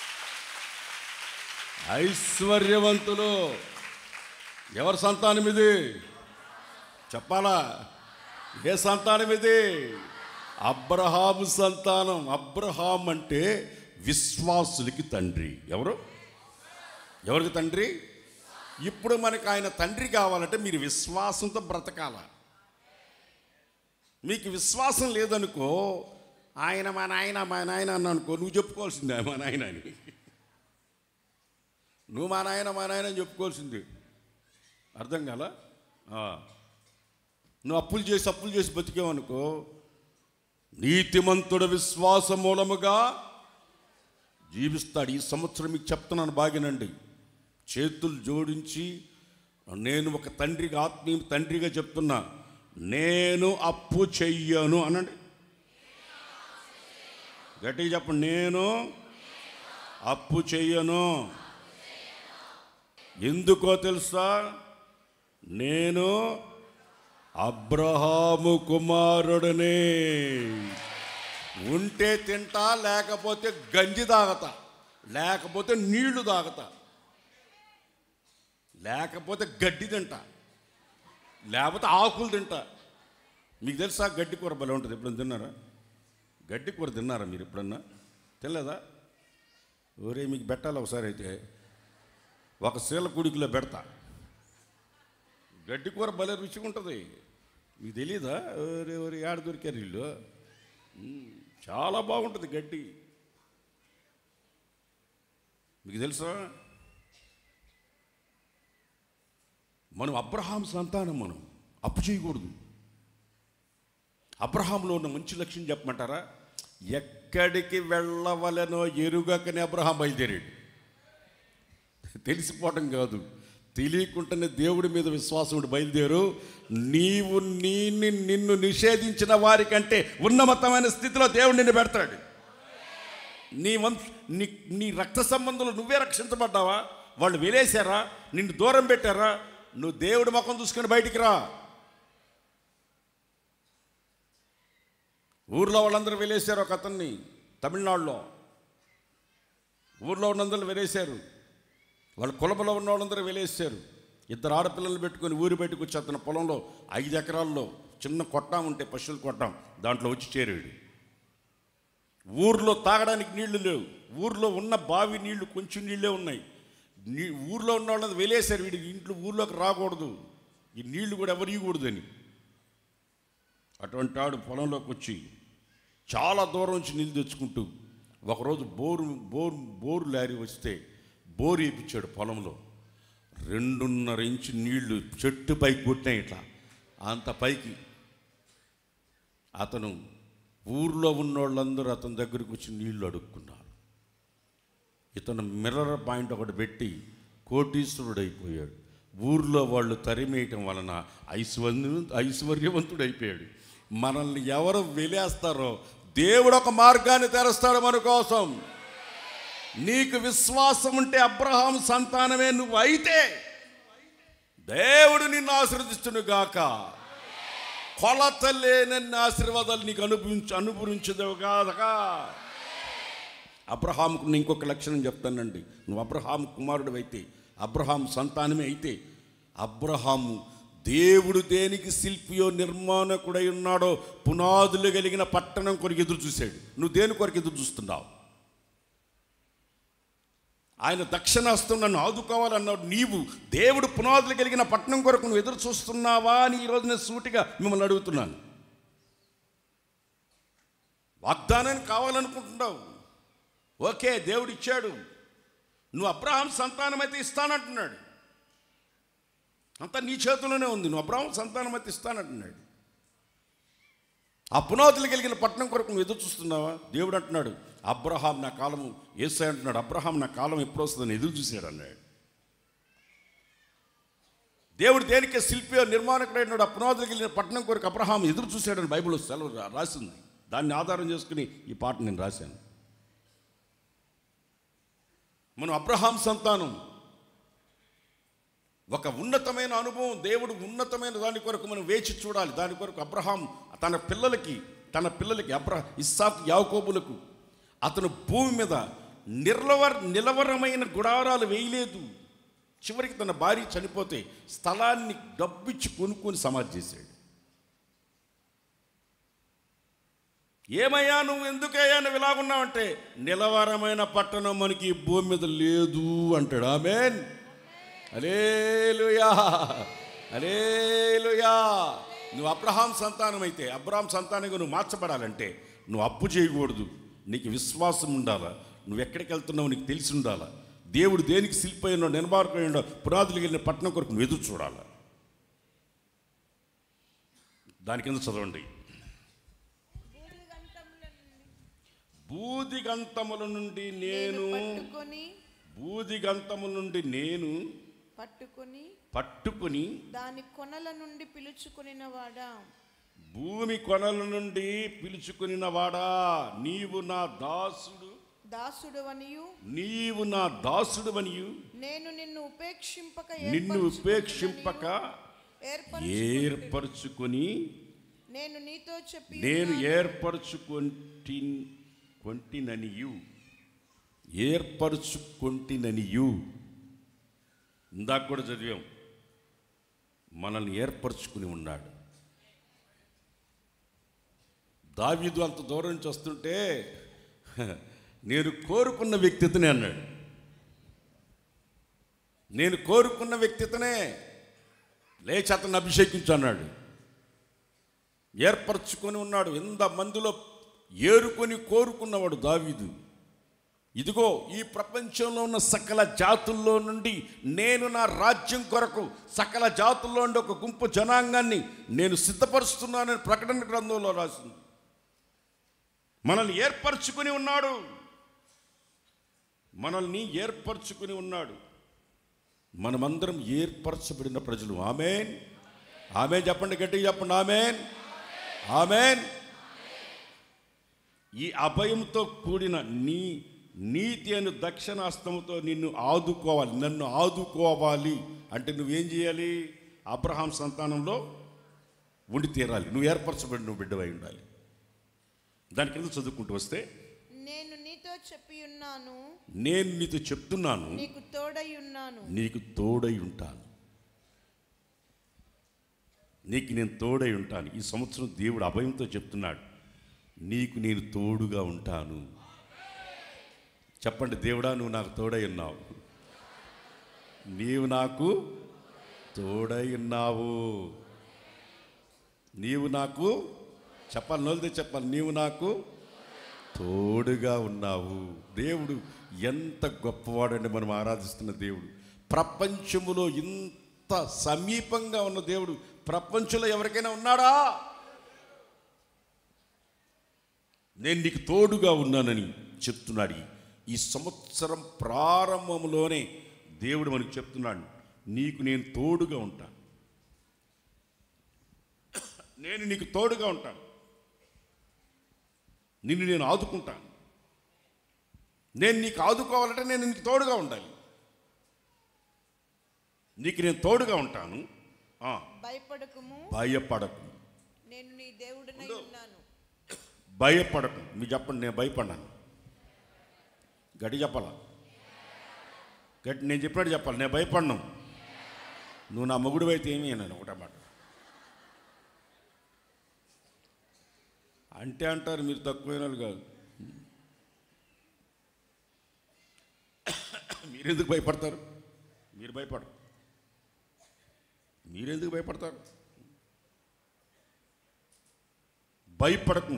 ఐశ్వర్యవంతులు ఎవరి సంతానం ఇది చెప్పాలా ఏ సంతానం ఇది అబ్రహాము సంతానం అబ్రహాం అంటే విశ్వాసులకి తండ్రి ఎవరు ఎవరికి తండ్రి ఇప్పుడు మనకు ఆయన తండ్రి కావాలంటే మీరు విశ్వాసంతో బ్రతకాల మీకు విశ్వాసం లేదనుకో ఆయన మా నాయన మా నాయన అన్న అనుకో నువ్వు చెప్పుకోవాల్సిందే మా నాయన అని నువ్వు మా నాయన మా నాయన అని చెప్పుకోవాల్సింది అర్థం కాల నువ్వు అప్పులు చేసి అప్పులు చేసి బతికేవనుకో నీతిమంతుడు విశ్వాస మూలముగా జీవిస్తాడు ఈ సంవత్సరం మీకు చెప్తున్నాను బాగినండి చేతులు జోడించి నేను ఒక తండ్రిగా ఆత్మీయ తండ్రిగా చెప్తున్నా నేను అప్పు చెయ్యను అనండి గట్టిగా చెప్పండి నేను అప్పు చెయ్యను ఎందుకో తెలుసా నేను అబ్రహాము కుమారుడిని ఉంటే తింటా లేకపోతే గంజి తాగతా లేకపోతే నీళ్లు తాగతా లేకపోతే గడ్డి తింటా లేకపోతే ఆకులు తింటా మీకు తెలుసా గడ్డి కూర భలే ఉంటుంది ఎప్పుడైనా తిన్నారా గడ్డి కూర తిన్నారా మీరు ఎప్పుడన్నా తెలియదా ఒరే మీకు పెట్టాలి ఒకసారి అయితే ఒక శీల కుడికిలో పెడతా గడ్డి కూర భలే రుచిగా ఉంటుంది మీకు తెలియదా ఒరే ఒరే ఆడ దొరికారు వీళ్ళు మ్మ్. చాలా బాగుంటుంది గడ్డి మీకు తెలుసా మనం అబ్రహాం సంతానం మనం అప్పు చేయకూడదు అబ్రహాంలో ఉన్న మంచి లక్ష్యం చెప్పమంటారా ఎక్కడికి వెళ్ళవలనో ఎరుగకనే అబ్రహాం బయలుదేరాడు తెలిసిపోవటం కాదు తెలియకుండానే దేవుడి మీద విశ్వాసం ఉండి బయలుదేరు నీవు నీని నిన్ను నిషేధించిన వారికంటే ఉన్నమతమైన స్థితిలో దేవుడు నిన్ను పెడతాడు నీ వంశ నీ నీ రక్త సంబంధులు నువ్వే రక్షించబడ్డావా వాళ్ళు వెలేశారా నిన్ను దూరం పెట్టారా నువ్వు దేవుడి ముఖం చూసుకొని బయటికి రా ఊర్లో వాళ్ళందరూ వెలేశారు ఒక అతన్ని తమిళనాడులో ఊర్లో ఉన్నందరూ వెలేశారు వాళ్ళ కులపలో ఉన్న వాళ్ళందరూ వెలేశారు ఇద్దరు ఆడపిల్లలు పెట్టుకొని ఊరి బయటకు వచ్చి అతని పొలంలో ఐదు ఎకరాల్లో చిన్న కొట్టాం ఉంటే పశువులు కొట్టాం దాంట్లో వచ్చి చేరాడు ఊర్లో తాగడానికి నీళ్లు లేవు ఊర్లో ఉన్న బావి నీళ్లు కొంచెం నీళ్ళే ఉన్నాయి నీ ఊర్లో ఉన్న వాళ్ళని వెలేశారు వీడి ఇంట్లో ఊర్లోకి రాకూడదు ఈ నీళ్లు కూడా ఎవరు ఇవ్వకూడదని అటువంటి వాడు పొలంలోకి వచ్చి చాలా దూరం నుంచి నీళ్ళు తెచ్చుకుంటూ ఒకరోజు బోరు బోరు బోరు లారీ వస్తే బోరు వేయించాడు పొలంలో రెండున్నర ఇంచు నీళ్లు చెట్టు పైకి కొట్టినాయి ఇట్లా అంత పైకి అతను ఊర్లో ఉన్న వాళ్ళందరూ అతని దగ్గరికి వచ్చి నీళ్లు అడుక్కున్నారు ఇతను మిర్రర్ పాయింట్ ఒకటి పెట్టి కోటీశ్వరుడు అయిపోయాడు ఊర్లో వాళ్ళు తరిమేయటం వలన ఐశ్వర్య ఐశ్వర్యవంతుడు అయిపోయాడు మనల్ని ఎవరు వెలేస్తారో దేవుడు ఒక మార్గాన్ని తెరుస్తాడు మన కోసం నీకు విశ్వాసం ఉంటే అబ్రహాం సంతానమే నువ్వు అయితే దేవుడు నిన్ను ఆశీర్వదిస్తును గాక కొలత లేనన్ని ఆశీర్వాదాలు నీకు అనుభవించు అనుభవించదేవు కాదగా అబ్రహాంకు నేను ఇంకొక లక్షణం చెప్తానండి నువ్వు అబ్రహాం కుమారుడు అయితే అబ్రహాం సంతానమే అయితే అబ్రహాము దేవుడు దేనికి శిల్పియో నిర్మాణకుడై ఉన్నాడో పునాదులు కలిగిన పట్టణం కొరకు ఎదురు చూశాడు నువ్వు దేని కొరకు ఎదురు చూస్తున్నావు ఆయన దక్షిణాస్తం నన్ను ఆదుకోవాలన్నాడు నీవు దేవుడు పునాదులు కలిగిన పట్టణం కొరకు నువ్వు ఎదురు చూస్తున్నావా అని ఈరోజు నేను సూటిగా మిమ్మల్ని అడుగుతున్నాను వాగ్దానాన్ని కావాలనుకుంటున్నావు ఓకే దేవుడు ఇచ్చాడు నువ్వు అబ్రహాం సంతానం అయితే ఇస్తానంటున్నాడు అంతా నీ చేతిలోనే ఉంది నువ్వు అబ్రహాం సంతానం అయితే ఇస్తానంటున్నాడు ఆ పునాదులు కలిగిన పట్టణం కొరకు నువ్వు ఎదురు చూస్తున్నావా దేవుడు అంటున్నాడు అబ్రహాం నా కాలము ఏసై అంటున్నాడు అబ్రహాం నా కాలం ఎప్పుడు వస్తుందని ఎదురు చూశాడు అన్నాడు దేవుడు దేనికే శిల్పి నిర్మాణకుడైనాడు ఆ పునాదులు కలిగిన పట్టణం కొరకు అబ్రహాం ఎదురు చూశాడని బైబిల్లో సెలవు రా- రాసింది దాన్ని ఆధారం చేసుకుని ఈ పాట నేను రాశాను మనం అబ్రహాం సంతానం ఒక ఉన్నతమైన అనుభవం దేవుడు ఉన్నతమైన దాని కొరకు మనం వేచి చూడాలి దాని కొరకు అబ్రహాం తన పిల్లలకి తన పిల్లలకి అబ్రహ ఇస్సాక్ యాకోబులకు అతను భూమి మీద నిర్లవర్ నిలవరమైన గుడారాలు వేయలేదు చివరికి తన భార్య చనిపోతే స్థలాన్ని డబ్బిచ్చి కొనుక్కొని సమాధి చేశాడు ఏమయ్యా నువ్వు ఎందుకయ్యా నువ్వు ఇలాగున్నావంటే నిలవరమైన పట్టణం మనకి ఈ భూమి మీద లేదు అంటాడు ఆమెన్ అలేలుయా అలేలుయా నువ్వు అబ్రహాం సంతానం అయితే అబ్రహాం సంతానంగా నువ్వు మార్చబడాలంటే నువ్వు అప్పు చేయకూడదు నీకు విశ్వాసం ఉండాలా నువ్వు ఎక్కడికి వెళ్తున్నావు నీకు తెలిసి ఉండాలా దేవుడు దేనికి శిల్పైనో నిర్మాణమైనో పునాదులు వెళ్ళిన పట్టణం కొరకు నువ్వు ఎదురు చూడాలా దాని కింద చదవండి బూదిగంతముల నుండి నేను పట్టుకొని బూదిగంతముల నుండి నేను పట్టుకొని పట్టుకుని దాని కొనల నుండి పిలుచుకునిన వాడా భూమి కొనల నుండి పిలుచుకునిన వాడా నీవు నా దాసుడు దాసుడు అనియు నీవు నా దాసుడు అనియు నేను నిన్ను ఉపేక్షింపక నిన్ను ఉపేక్షింపక ఏర్పరచు ఏర్పరచుకొని నేను నీతో చెప్పి నేను ఏర్పరచుకొంటి కొంటిననియు ఏర్పరచుకొంటిననియు ఇందాక కూడా చదివాం మనల్ని ఏర్పరచుకుని ఉన్నాడు దావీదు అంత దూరం నుంచి వస్తుంటే నేను కోరుకున్న వ్యక్తితనే అన్నాడు నేను కోరుకున్న వ్యక్తితనే లేచి అతన్ని అభిషేకించు అన్నాడు ఏర్పరచుకొని ఉన్నాడు ఎంత మందిలో ఏరుకొని కోరుకున్నవాడు దావీదు ఇదిగో ఈ ప్రపంచంలో ఉన్న సకల జాతుల్లో నుండి నేను నా రాజ్యం కొరకు సకల జాతుల్లో నుండి ఒక గుంపు జనాంగాన్ని నేను సిద్ధపరుస్తున్నానని ప్రకటన గ్రంథంలో రాసింది మనల్ని ఏర్పరచుకుని ఉన్నాడు మనల్ని ఏర్పరచుకుని ఉన్నాడు మనమందరం ఏర్పరచబడిన ప్రజలు ఆమెన్ ఆమె చెప్పండి గట్టిగా చెప్పండి ఆమెన్ ఆమెన్ ఈ అభయంతో కూడిన నీ నీతి అను దక్షిణాస్తముతో నిన్ను ఆదుకోవాలి నన్ను ఆదుకోవాలి అంటే నువ్వేం చేయాలి అబ్రహాం సంతానంలో ఉండి తీరాలి నువ్వు ఏర్పరచబడి నువ్వు బిడ్డవై ఉండాలి దాని కింద చదువుకుంటూ వస్తే నేను నీతో చెప్పి ఉన్నాను నేను నీతో చెప్తున్నాను నీకు తోడై ఉన్నాను నీకు తోడై ఉంటాను నీకు నేను తోడై ఉంటాను ఈ సంవత్సరం దేవుడు అభయంతో చెప్తున్నాడు నీకు నేను తోడుగా ఉంటాను చెప్పండి దేవుడా నువ్వు నాకు తోడై ఉన్నావు నీవు నాకు తోడై ఉన్నావు నీవు నాకు చెప్పాలి నోలితే చెప్పాలి నీవు నాకు తోడుగా ఉన్నావు దేవుడు ఎంత గొప్పవాడండి మనం ఆరాధిస్తున్న దేవుడు ప్రపంచములో ఇంత సమీపంగా ఉన్న దేవుడు ప్రపంచంలో ఎవరికైనా ఉన్నాడా నేను నీకు తోడుగా ఉన్నానని చెప్తున్నాడు ఈ- ఈ సంవత్సరం ప్రారంభంలోనే దేవుడు మనకు చెప్తున్నాడు నీకు నేను తోడుగా ఉంటాను నేను నీకు తోడుగా ఉంటాను నిన్ను నేను ఆదుకుంటాను నేను నీకు ఆదుకోవాలంటే నేను నీకు తోడుగా ఉండాలి నీకు నేను తోడుగా ఉంటాను ఆ, భయపడకుము భయపడకు నేను నీ దేవుడినై ఉన్నాను భయపడకు మీరు చెప్పండి నేను భయపడ్డాను గట్టి చెప్పాలా గట్టి నేను చెప్పినట్టు చెప్పాలి నేను భయపడను నువ్వు నా మొగుడు అయితే ఏమీ అన్నాను ఒకటే మాట అంటే అంటారు మీరు తక్కువైన వాళ్ళు కాదు మీరెందుకు భయపడతారు మీరు భయపడరు మీరెందుకు భయపడతారు భయపడకు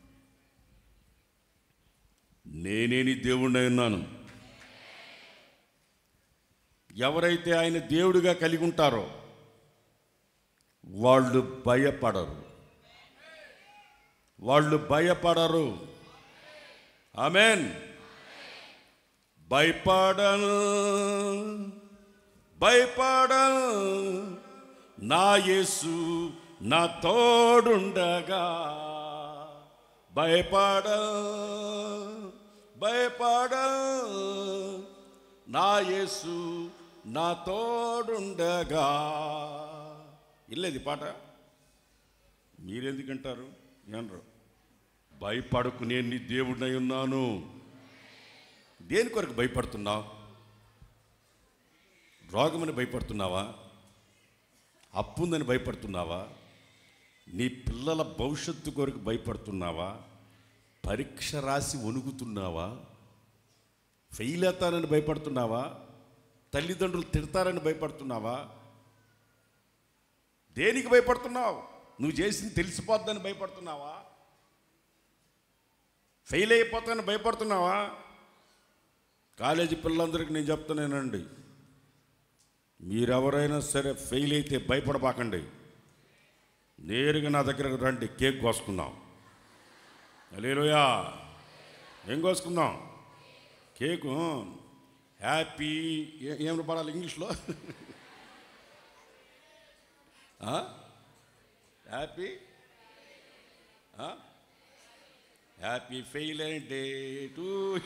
నేనే నీ దేవుడినై ఉన్నాను ఎవరైతే ఆయన దేవుడిగా కలిగి ఉంటారో వాళ్ళు భయపడరు వాళ్ళు భయపడరు ఆమెన్ భయపడను భయపడను నా యేసు నా తోడుండగా భయపడ భయపడ నా యేసు నా తోడుండగా ఇల్లేది పాట మీరెందుకంటారు ఏనరు భయపడకు నేను నీ దేవుడినై ఉన్నాను దేని కొరకు భయపడుతున్నావు రోగమని భయపడుతున్నావా అప్పుందని భయపడుతున్నావా నీ పిల్లల భవిష్యత్తు కొరకు భయపడుతున్నావా పరీక్ష రాసి వణుకుతున్నావా ఫెయిల్ అవుతానని భయపడుతున్నావా తల్లిదండ్రులు తిడతారని భయపడుతున్నావా దేనికి భయపడుతున్నావు నువ్వు చేసింది తెలిసిపోద్దని భయపడుతున్నావా ఫెయిల్ అయిపోతానని భయపడుతున్నావా కాలేజీ పిల్లలందరికీ నేను చెప్తున్నానండి మీరెవరైనా సరే ఫెయిల్ అయితే భయపడబాకండి నేరుగా నా దగ్గరకు రండి కేక్ కోసుకుందాం అలేలుయా ఏం కోసుకుందాం కేకు హ్యాపీ ఏ- ఏమని పడాలి ఇంగ్లీష్లో ఆ? హ్యాపీ ఆ? Happy fail and day to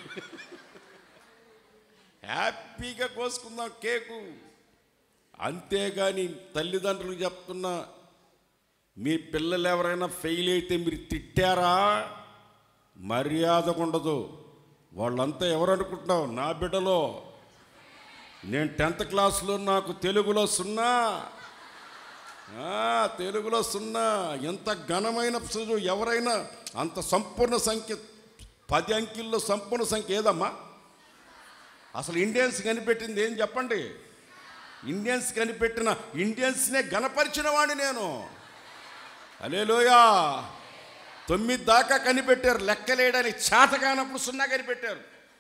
హ్యాపీగా కోసుకుందాం కేకు అంతేగాని తల్లిదండ్రులు చెప్తున్నా మీ పిల్లలు ఎవరైనా ఫెయిల్ అయితే మీరు తిట్టారా మర్యాద ఉండదు వాళ్ళంతా ఎవరు అనుకుంటున్నావు నా బిడ్డలో నేను టెన్త్ క్లాస్లో నాకు తెలుగులో సున్నా ఆ, తెలుగులో సున్నా ఎంత ఘనమైన చదువు ఎవరైనా అంత సంపూర్ణ సంఖ్య పది అంకెల్లో సంపూర్ణ సంఖ్య ఏదమ్మా అసలు ఇండియన్స్ కనిపెట్టింది ఏం చెప్పండి ఇండియన్స్ కనిపెట్టిన ఇండియన్స్నే గణపరిచిన వాడిని నేను అలేలోయా తొమ్మిది దాకా కనిపెట్టారు లెక్కలేయడానికి చేత కానప్పుడు సున్నా కనిపెట్టారు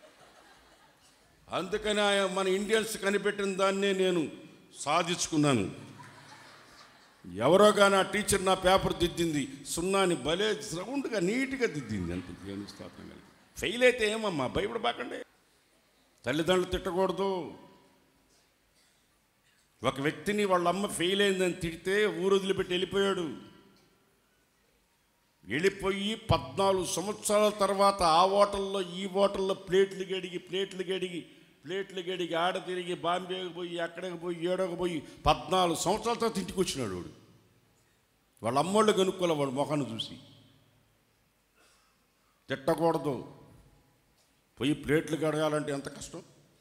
అందుకని ఆయన మన ఇండియన్స్ కనిపెట్టిన దాన్నే నేను సాధించుకున్నాను ఎవరో కానీ ఆ టీచర్ నా పేపర్ దిద్దింది సున్నాని భలే రౌండ్గా నీట్గా దిద్దింది అంతే దేవుని స్తోత్రం కలిగి ఫెయిల్ అయితే ఏమమ్మా భయపడబాకండి తల్లిదండ్రులు తిట్టకూడదు ఒక వ్యక్తిని వాళ్ళ అమ్మ ఫెయిల్ అయిందని తిడితే ఊరు వదిలిపెట్టి వెళ్ళిపోయాడు వెళ్ళిపోయి పద్నాలుగు సంవత్సరాల తర్వాత ఆ హోటల్లో ఈ హోటల్లో ప్లేట్లు గడిగి ప్లేట్లు గడిగి ప్లేట్లు గడిగి ఆడ తిరిగి బాంబేకి పోయి అక్కడికి పోయి ఏడోకి పోయి పద్నాలుగు సంవత్సరాల తర్వాత ఇంటికి వచ్చినాడు వాడు వాళ్ళ అమ్మోళ్ళు కనుక్కోలే వాడు మొఖాన్ని చూసి తిట్టకూడదు పోయి ప్లేట్లు కడగాలంటే ఎంత కష్టం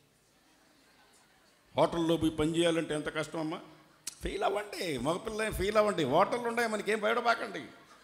హోటల్లో పోయి పని చేయాలంటే ఎంత కష్టం అమ్మా ఫెయిల్ అవ్వండి మగపిల్ల ఫెయిల్ అవ్వండి హోటళ్ళు ఉన్నాయి మనకేం బయటపాకండి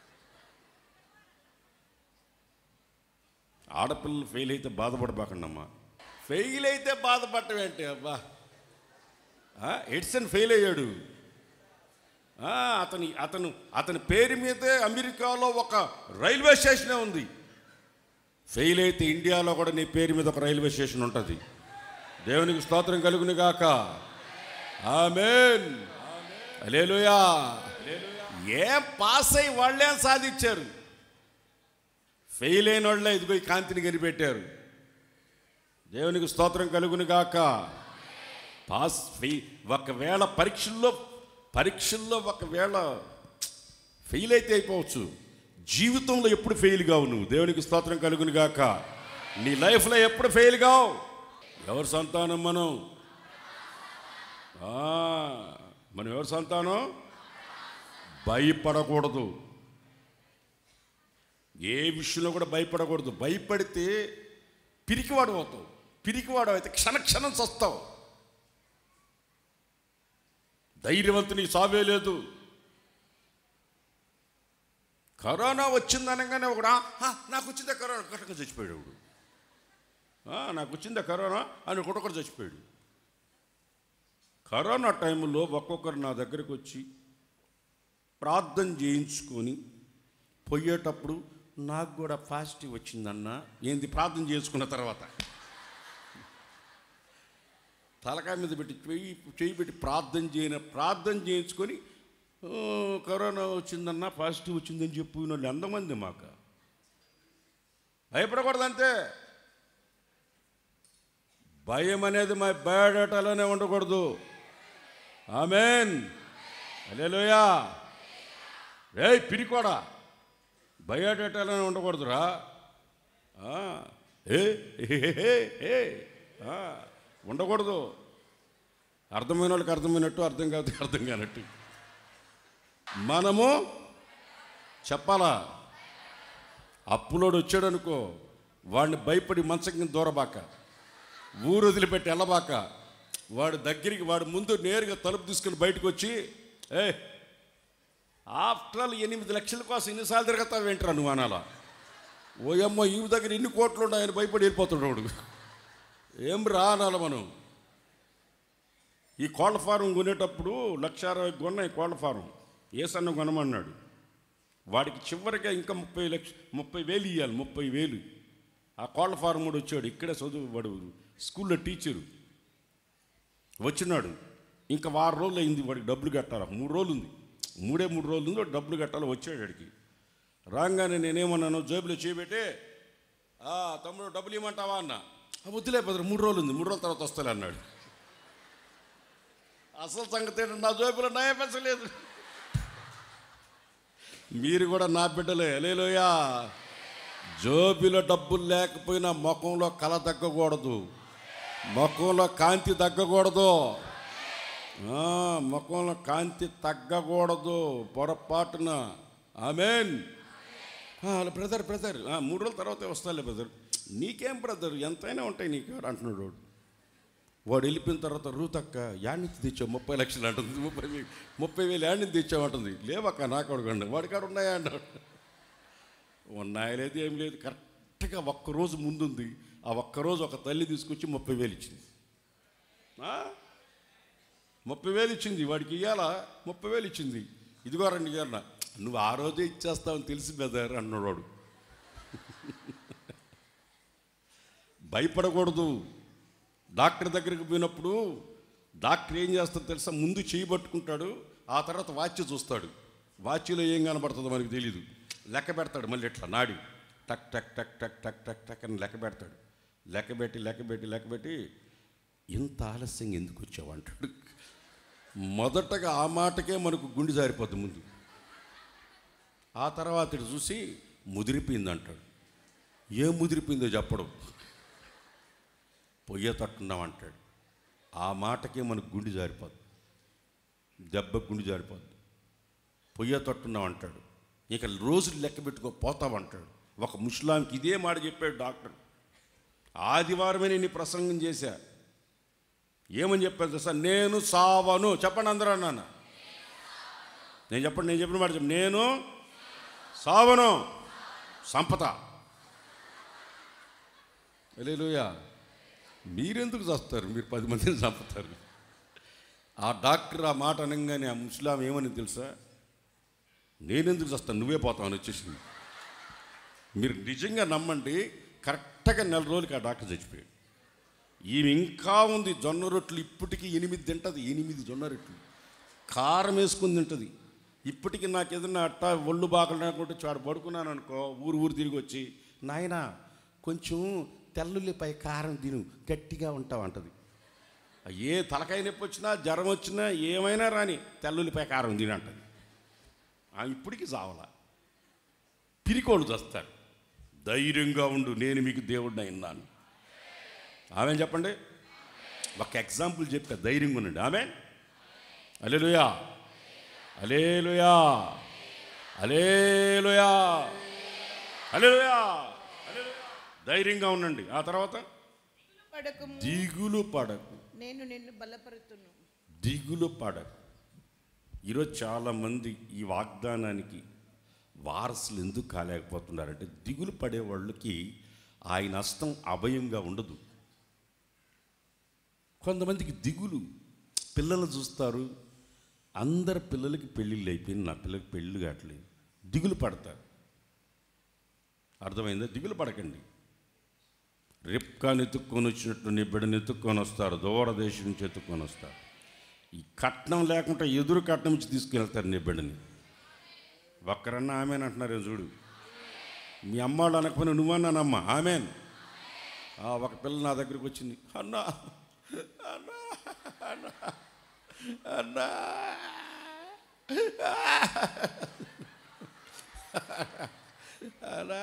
ఆడపిల్లలు ఫెయిల్ అయితే బాధపడబాకండి అమ్మా ఫెయిల్ అయితే బాధపడటం ఏంటి అబ్బా ఆ, ఎడిసన్ ఫెయిల్ అయ్యాడు ఆ, అతని అతను అతని పేరు మీదే అమెరికాలో ఒక రైల్వే స్టేషనే ఉంది ఫెయిల్ అయితే ఇండియాలో కూడా నీ పేరు మీద ఒక రైల్వే స్టేషన్ ఉంటుంది దేవునికి స్తోత్రం కలుగును గాక ఆమెన్ అలేలుయా ఏం పాస్ అయి వాళ్ళేం సాధించారు ఫెయిల్ అయిన వాళ్ళే ఇదిగో ఈ కాంతిని కనిపెట్టారు దేవునికి స్తోత్రం కలుగును గాక పాస్ ఫెయి ఒకవేళ పరీక్షల్లో పరీక్షల్లో ఒకవేళ ఫెయిల్ అయితే అయిపోవచ్చు జీవితంలో ఎప్పుడు ఫెయిల్ కావు నువ్వు దేవునికి స్తోత్రం కలుగును గాక నీ లైఫ్లో ఎప్పుడు ఫెయిల్ కావు ఎవరి సంతానం మనం ఆ, మనం ఎవరి సంతానం భయపడకూడదు ఏ విషయంలో కూడా భయపడకూడదు భయపడితే పిరికివాడు అవుతావు పిరికివాడు అయితే క్షణ క్షణం చస్తావు ధైర్యవంతుని సావే లేదు కరోనా వచ్చిందనగానే ఒకడు "ఆ, ఆ, నాకు వచ్చిందే కరోనా కట్టక చచ్చిపోయాడు ఒకడు "ఆ, నాకు వచ్చిందే కరోనా అని ఒకటొకరు చచ్చిపోయాడు కరోనా టైంలో ఒక్కొక్కరు నా దగ్గరికి వచ్చి ప్రార్థన చేయించుకొని పోయేటప్పుడు నాకు కూడా పాజిటివ్ వచ్చిందన్న ఏంది ప్రార్థన చేసుకున్న తర్వాత తలకాయ మీద పెట్టి చెయ్యి చెయ్యి పెట్టి ప్రార్థన చేయన ప్రార్థన చేయించుకొని "ఓ, కరోనా వచ్చిందన్న పాజిటివ్ వచ్చిందని చెప్పు వాళ్ళు ఎంతమంది మాకు భయపడకూడదంతే భయం అనేది మా బయోడేటాలోనే ఉండకూడదు ఆమెన్ అలేలోయా ఏయ్ పిరికోడా బయోడేటాలోనే ఉండకూడదురా ఆ, ఏ ఏ, ఏ, ఏ, ఆ, ఉండకూడదు అర్థమైన వాళ్ళకి అర్థమైనట్టు అర్థం కాదు అర్థం కానట్టు మనము చెప్పాలా అప్పులోడు వచ్చాడు అనుకో వాడిని భయపడి మంచం కింద దూరబాక ఊరు వదిలిపెట్టి వెళ్ళబాక వాడి దగ్గరికి వాడి ముందు నేరుగా తలుపు తీసుకుని బయటకు వచ్చి ఏ ఆఫ్టర్ ఆల్ ఎనిమిది లక్షల కోసం ఎన్నిసార్లు తిరగతావు ఏంట్రా నువ్వు అనాలా ఓయమ్మ ఈ దగ్గర ఎన్ని కోట్లు ఉన్నాయని భయపడి వెళ్ళిపోతాడు వాడు ఏం రా అనాలి మనం ఈ కోళ్ళ ఫారం కొనేటప్పుడు లక్ష అరవై కొన్న ఈ కోళ్ళ ఫారం ఏసన్న కొనమన్నాడు వాడికి చివరిగా ఇంకా ముప్పై లక్ష ముప్పై వేలు ఇవ్వాలి ముప్పై వేలు ఆ కోళ్ళ ఫారం కూడా వచ్చాడు ఇక్కడే చదువు వాడు స్కూల్లో టీచరు వచ్చినాడు ఇంకా వారం రోజులు అయింది వాడికి డబ్బులు కట్టాలి మూడు రోజులు ఉంది మూడే మూడు రోజులు ఉంది వాడు డబ్బులు కట్టాలి వచ్చాడు వాడికి రాగానే నేనేమన్నాను జేబులో చేయబెట్టి "ఆ, తమ్ముడు డబ్బులు ఇవ్వమంటావా అన్న "ఆ, వద్దులే బదులు మూడు రోజులు ఉంది మూడు రోజుల తర్వాత వస్తాలే అన్నాడు అసలు సంగతి ఏంటంటే నా జోబులో నయ పెంచలేదు మీరు కూడా నా బిడ్డలే లేలోయా జోబిలో డబ్బులు లేకపోయినా ముఖంలో కళ తగ్గకూడదు ముఖంలో కాంతి తగ్గకూడదు ఆ, ముఖంలో కాంతి తగ్గకూడదు పొరపాటున ఆమెన్ బ్రదర్ బ్రదర్ మూడు రోజుల తర్వాత వస్తాలే బ్రదర్ నీకేం బ్రదర్ ఎంతైనా ఉంటాయి నీకు అంటున్నాడు వాడు. వాడు వెళ్ళిపోయిన తర్వాత రూతక్క యాడ్ నుంచి తెచ్చావు ముప్పై లక్షలు అంటుంది ముప్పై వేలు ముప్పై వేలు యాడ్ నుంచి తెచ్చామంటుంది లేవక్క నాకు అడగండి వాడి కాడ ఉన్నాయా అంటాడు ఉన్నాయా లేదు ఏం లేదు కరెక్ట్గా ఒక్కరోజు ముందుంది ఆ ఒక్కరోజు ఒక తల్లి తీసుకొచ్చి ముప్పై వేలు ఇచ్చింది ఆ? ముప్పై వేలు ఇచ్చింది వాడికి ఇవ్వాలా ముప్పై వేలు ఇచ్చింది ఇదిగో రండి గారు నువ్వు ఆ రోజే ఇచ్చేస్తావని తెలిసి బెదర్ అన్నాడు వాడు భయపడకూడదు డాక్టర్ దగ్గరికి పోయినప్పుడు డాక్టర్ ఏం చేస్తాడో తెలుసా ముందు చేయి పట్టుకుంటాడు ఆ తర్వాత వాచ్ చూస్తాడు వాచ్లో ఏం కనబడుతుందో మనకు తెలియదు లెక్క పెడతాడు మళ్ళీ ఇట్లా నాడి టక్ టక్ టక్ టక్ టక్ టక్ టక్ అని లెక్క పెడతాడు లెక్క పెట్టి లెక్క పెట్టి లెక్క పెట్టి ఇంత ఆలస్యంగా ఎందుకు వచ్చావు అంటాడు మొదటగా ఆ మాటకే మనకు గుండె జారిపోద్ది ముందు ఆ తర్వాత ఇటు చూసి ముదిరిపోయింది అంటాడు ఏం ముదిరిపోయిందో చెప్పడం పొయ్య తట్టున్నాం అంటాడు ఆ మాటకే మనకు గుండె జారిపోద్ది దెబ్బ గుండె జారిపోద్ది పొయ్య తట్టున్నాం అంటాడు ఇక రోజులు లెక్క పెట్టుకో పోతావంటాడు ఒక ముస్లాంకి ఇదే మాట చెప్పాడు డాక్టర్ ఆదివారమే నేను ఈ ప్రసంగం చేశా ఏమని చెప్పాను సార్ నేను సావను చెప్పండి అందరూ అన్నాను నేను చెప్పండి నేను చెప్పిన మాట చెప్పు నేను సావను సంపద లేలుయా మీరెందుకు చేస్తారు మీరు పది మందిని చంపుతారు ఆ డాక్టర్ ఆ మాట అనగానే ఆ ముస్లాం ఏమని తెలుసా నేనెందుకు చేస్తాను నువ్వే పోతావని వచ్చేసింది మీరు నిజంగా నమ్మండి కరెక్ట్గా నెల రోజులకి ఆ డాక్టర్ చచ్చిపోయాడు ఈమె ఇంకా ఉంది జొన్న రొట్టెలు ఇప్పటికీ ఎనిమిది తింటది ఎనిమిది జొన్న రొట్టెలు కారం వేసుకుని తింటది ఇప్పటికి నాకు ఏదన్నా అట్ట ఒళ్ళు బాకలు అనుకుంటే చాడు పడుకున్నాను అనుకో ఊరు ఊరు తిరిగి వచ్చి నాయన కొంచెం తెల్లుల్లిపై కారం తిను గట్టిగా ఉంటావు అంటది ఏ తలకాయ నొప్పి వచ్చినా జ్వరం వచ్చినా ఏమైనా రాని తెల్లుల్లిపై కారం తిని అంటది ఆమె ఇప్పటికీ చావలా పిరికోళ్ళు చేస్తారు ధైర్యంగా ఉండు నేను మీకు దేవుడిని అయినాను ఆమె చెప్పండి ఒక ఎగ్జాంపుల్ చెప్పా ధైర్యంగా ఉండండి ఆమె అలేలుయా అలేలుయా అలేలుయా అలేలుయా ధైర్యంగా ఉండండి ఆ తర్వాత పడకము దిగులు పడకు నేను నిన్ను బలపరుతును దిగులు పడకు ఈరోజు చాలామంది ఈ వాగ్దానానికి వారసులు ఎందుకు కాలేకపోతున్నారంటే దిగులు పడే వాళ్ళకి ఆయన హస్తం అభయంగా ఉండదు కొంతమందికి దిగులు పిల్లలు చూస్తారు అందరి పిల్లలకి పెళ్ళిళ్ళు అయిపోయింది నా పిల్లలకి పెళ్ళి కావట్లేదు దిగులు పడతారు అర్థమైందా దిగులు పడకండి రిప్కాని ఎత్తుక్కొని వచ్చినట్టు నీ బిడ్డని ఎత్తుక్కొని వస్తారు దూరదేశం నుంచి ఎత్తుక్కొని వస్తారు ఈ కట్నం లేకుండా ఎదురు కట్నం ఇచ్చి తీసుకెళ్తారు నీ బిడ్డని ఒక్కరన్నా ఆమెన్ అంటున్నారు చూడు మీ అమ్మాళ్ళు అనకపోయినా నువ్వన్నానమ్మా ఆమెన్ ఆ, ఒక పిల్ల నా దగ్గరికి వచ్చింది అన్నా అన్నా అన్నా అన్నా అన్నా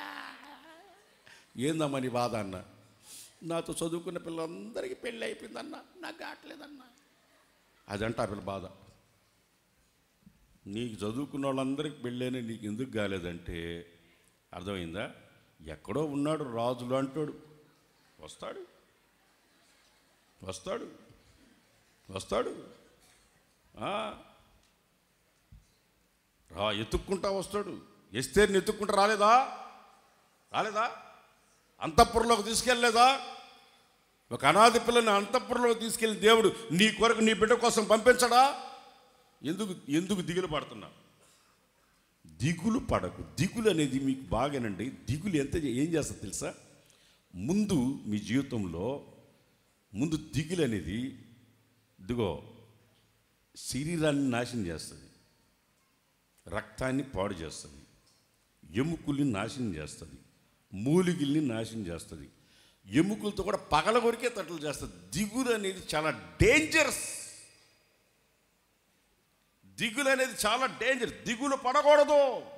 ఏందమ్మా నీ బాధ అన్న నాతో చదువుకున్న పిల్లలందరికీ పెళ్ళి అయిపోయిందన్న నాకు కావట్లేదన్నా అదంట ఆ పిల్ల బాధ నీకు చదువుకున్న వాళ్ళందరికీ పెళ్ళైనా నీకు ఎందుకు కాలేదంటే అర్థమైందా ఎక్కడో ఉన్నాడు రాజులు అంటాడు వస్తాడు వస్తాడు వస్తాడు ఆ. రా ఎత్తుక్కుంటా వస్తాడు ఎస్తేరిని ఎత్తుక్కుంటా రాలేదా రాలేదా అంతఃపురంలోకి తీసుకెళ్ళలేదా ఒక అనాథ పిల్లని అంతఃపురంలోకి తీసుకెళ్ళిన దేవుడు నీ కొరకు నీ బిడ్డ కోసం పంపించడా ఎందుకు ఎందుకు దిగులు పడుతున్నా దిగులు పడకు దిగులు అనేది మీకు బాగానండి దిగులు ఎంత ఏం చేస్తుంది తెలుసా ముందు మీ జీవితంలో ముందు దిగులు అనేది ఇదిగో శరీరాన్ని నాశనం చేస్తుంది రక్తాన్ని పాడు చేస్తుంది ఎముకల్ని నాశనం చేస్తుంది మూలిగిల్ని నాశనం చేస్తుంది ఎముకలతో కూడా పగల కొరికే తట్లు చేస్తుంది దిగులు అనేది చాలా డేంజరస్ దిగులు అనేది చాలా డేంజర్ దిగులు పడకూడదు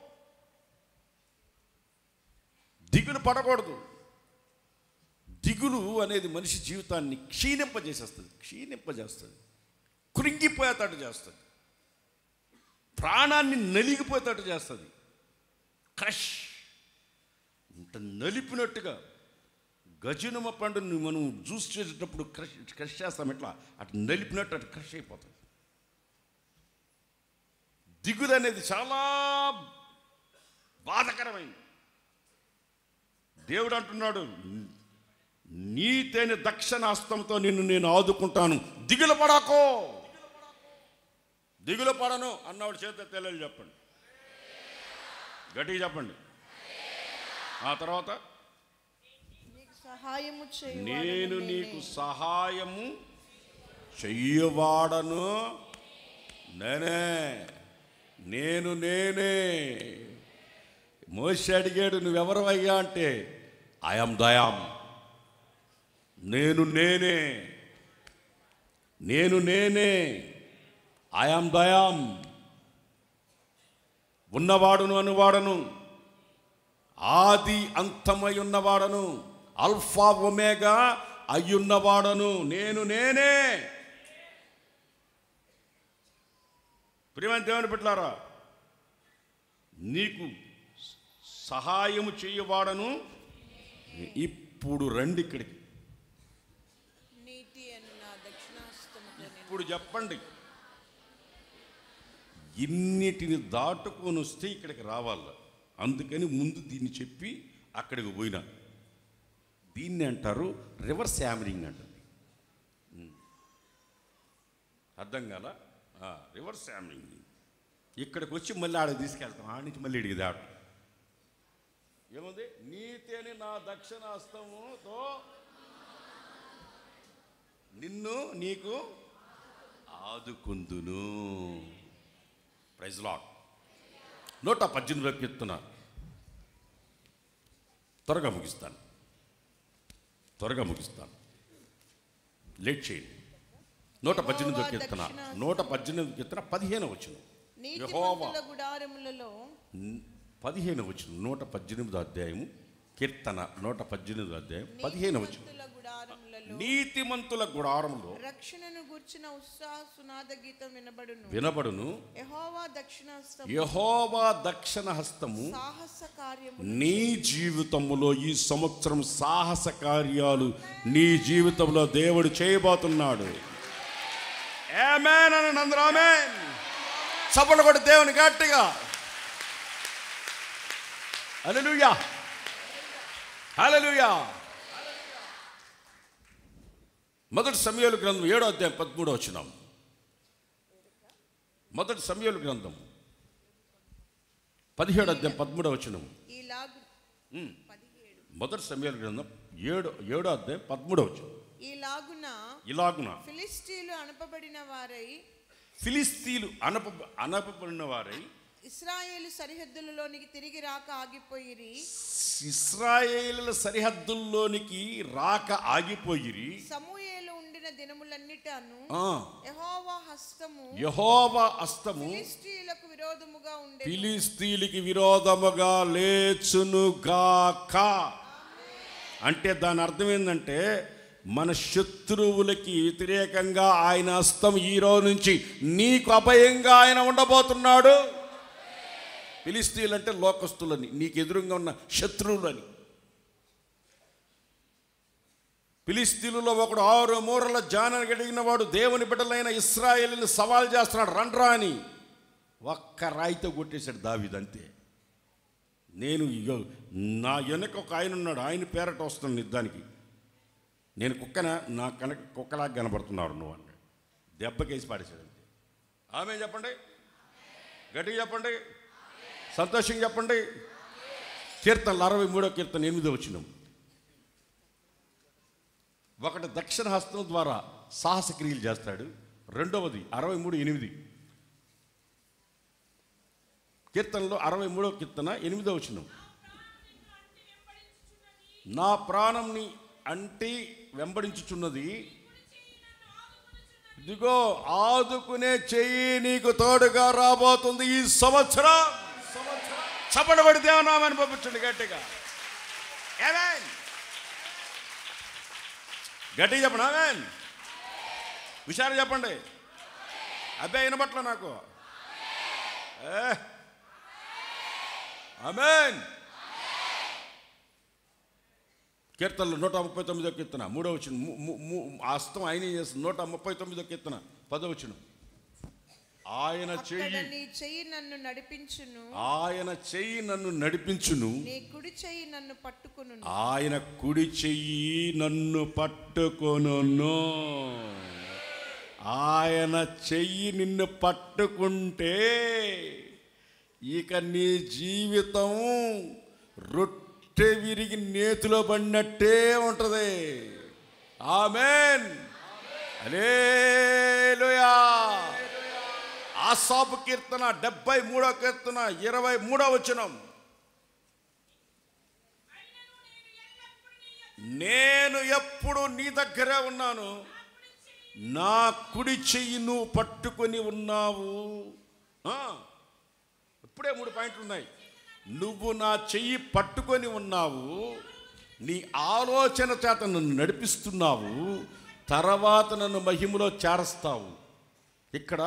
దిగులు పడకూడదు దిగులు అనేది మనిషి జీవితాన్ని క్షీణింపజేసేస్తుంది క్షీణింపజేస్తుంది కృంగిపోయేటట్టు చేస్తుంది ప్రాణాన్ని నలిగిపోయేటట్టు చేస్తుంది క్రష్ ఇంత నలిపినట్టుగా గజనుమ పండుని మనం జ్యూస్ చేసేటప్పుడు క్రష్ క్రష్ చేస్తాం ఎట్లా అటు నలిపినట్టు అటు క్రష్ అయిపోతుంది దిగులు అనేది చాలా బాధకరమైంది దేవుడు అంటున్నాడు నీతేని దక్షిణ హస్తంతో నిన్ను నేను ఆదుకుంటాను దిగులు పడాకో దిగులు పడను అన్నవాడు చేత తెల్లలు చెప్పండి గట్టిగా చెప్పండి ఆ తర్వాత నీకు సహాయము చేయు నేను నీకు సహాయము చెయ్యవాడను నేనే నేను నేనే మోసి అడిగాడు నువ్వెవరు అయ్యా అంటే ఐఎమ్ దయాం నేను నేనే నేను నేనే ఐఎమ్ దయాం ఉన్నవాడును అనువాడను ఆది అంతమై ఉన్నవాడను అల్ఫా ఒమేగా అయ్యున్నవాడను నేను నేనే ప్రియమైన దేవుని పెట్టారా నీకు సహాయము చేయవాడను ఇప్పుడు రండి ఇక్కడికి నీతి అన్న దక్షిణాస్తముతో నిన్ను ఇప్పుడు చెప్పండి ఇన్నిటిని దాటుకొని వస్తే ఇక్కడికి రావాలి అందుకని ముందు దీన్ని చెప్పి అక్కడికి పోయినా దీన్ని అంటారు రివర్స్ యామరింగ్ అంటారు ఉమ్. అర్థం కాల రివర్స్ యామరింగ్ ఇక్కడికి వచ్చి మళ్ళీ ఆడ తీసుకెళ్తాం ఆడ నుంచి మళ్ళీ ఇడికి దాటు ఏముంది నీతేని నా దక్షిణ హస్తముతో నిన్ను నీకు ఆదుకుందును ప్రైజ్ లాడ్ నూట పద్దెనిమిదిలో కీర్తన త్వరగా ముగిస్తాను త్వరగా ముగిస్తాను లేట్ చేయండి నూట పద్దెనిమిదో కీర్తన నూట పద్దెనిమిది కీర్తన పదిహేను వచ్చిన యెహోవా నీతిమంతుల గుడారములలో పదిహేను వచ్చిన నూట పద్దెనిమిదో అధ్యాయము కీర్తన నూట పద్దెనిమిదో అధ్యాయం పదిహేను వచ్చిన నీతిమంతుల గుడారములలో నీతిమంతుల గుడారంలో రక్షణను గూర్చిన ఉత్సాహ సునాద గీతం వినబడును వినబడును యెహోవా దక్షిణాస్తం యహోవా దక్షిణ హస్తము సాహస కార్యము నీ జీవితంలో ఈ సంవత్సరం సాహస కార్యాలు నీ జీవితంలో దేవుడు చేయబోతున్నాడు ఆమేన్ అని అందరూ ఆమేన్ చప్పట్లు కొట్టి దేవుని గట్టిగా హల్లెలూయా హల్లెలూయా మొదటి సమయాలు గ్రంథం ఏడో అధ్యాయం పదమూడో వచ్చినాం మొదటి సమయాలు గ్రంథం పదిహేడు అధ్యాయం పదమూడో వచ్చినాం ఈలాగు పదిహేడు మొదటి సమయాల గ్రంథం ఏడు ఏడో అధ్యాయం పదమూడవ వచ్చిన ఈలాగున ఇలాగున ఫిలిస్తీన్లు అనపబడిన వారై ఫిలిస్తీన్లు అనప అనపబడిన వారై ఇస్రాయేలు సరిహద్దులలోనికి తిరిగి రాక ఆగిపోయిరి ఇస్రాయేలుల సరిహద్దుల్లోనికి రాక ఆగిపోయిరి సమూయేలు ఉండిన దినములన్నిటను ఆ, యెహోవా హస్తము యెహోవా అస్తము ఫిలిస్తీయులకు విరోధముగా ఉండే ఫిలిస్తీన్లకి విరోధముగా లేచునుగాక అంటే దాని అర్థం ఏంటంటే మన శత్రువులకి వ్యతిరేకంగా ఆయన హస్తం ఈ రోజు నుంచి నీకు అభయంగా ఆయన ఉండబోతున్నాడు ఫిలిస్తీన్లు అంటే లోకస్తులని నీకు ఎదురుగా ఉన్న శత్రువులని ఫిలిస్తీన్లలో ఒకడు ఆరు మూరల జానని గడిగిన వాడు దేవుని బిడ్డలైన ఇస్రాయేల్ని సవాల్ చేస్తున్నాడు రండ్రా అని ఒక్క రాయితో కొట్టేశాడు దావీదు అంతే నేను ఇగో నా వెనక ఒక ఆయన ఉన్నాడు ఆయన పేరట వస్తున్నాను యుద్ధానికి నేను కుక్కన నా కనుక కుక్కలాగా కనబడుతున్నారు నువ్వు అన్నాడు దెబ్బకేసి పాడేశాడు అంతే ఆమె చెప్పండి గట్టిగా చెప్పండి సంతోషంగా చెప్పండి కీర్తనలు అరవై మూడో కీర్తన ఎనిమిదో వచ్చినాం ఒకటి దక్షిణ హస్తం ద్వారా సాహస క్రియలు చేస్తాడు రెండవది అరవై మూడు ఎనిమిది కీర్తనలో అరవై మూడో కీర్తన ఎనిమిదో వచ్చినాం నా ప్రాణంని అంటి వెంబడించుచున్నది ఇదిగో ఆదుకునే చెయ్యి నీకు తోడుగా రాబోతుంది ఈ సంవత్సరం చప్పడబడి దేవనామని పంపించండి గట్టిగా ఆమేన్. గట్టిగా చెప్పండి ఆమెన్ హుషారు చెప్పండి అబ్బాయి వినబట్ల నాకు ఏ. ఆమేన్ కీర్తనలు నూట ముప్పై తొమ్మిదో కీర్తన మూడో వచ్చిన ఆ హస్తం ఆయన ఏం చేస్తుంది నూట ముప్పై తొమ్మిదో కీర్తన పదో వచ్చిన ఆయన అక్కడ చెయ్యి నీ చెయ్యి నన్ను నడిపించును ఆయన చెయ్యి నన్ను నడిపించును నీ కుడి చెయ్యి నన్ను పట్టుకును ఆయన కుడి చెయ్యి నన్ను పట్టుకొను ఆయన చెయ్యి నిన్ను పట్టుకుంటే ఇక నీ జీవితం రొట్టె విరిగి నేతిలో పడినట్టే ఉంటుంది ఆమెన్ అలేలుయా ఆసాపు కీర్తన డెబ్బై మూడో కీర్తన ఇరవై మూడో వచనం నేను ఎప్పుడు నీ దగ్గరే ఉన్నాను నా కుడి చెయ్యి నువ్వు పట్టుకొని ఉన్నావు ఆ, ఇప్పుడే మూడు పాయింట్లు ఉన్నాయి నువ్వు నా చెయ్యి పట్టుకొని ఉన్నావు నీ ఆలోచన చేత నన్ను నడిపిస్తున్నావు తర్వాత నన్ను మహిమలో చేరస్తావు ఇక్కడ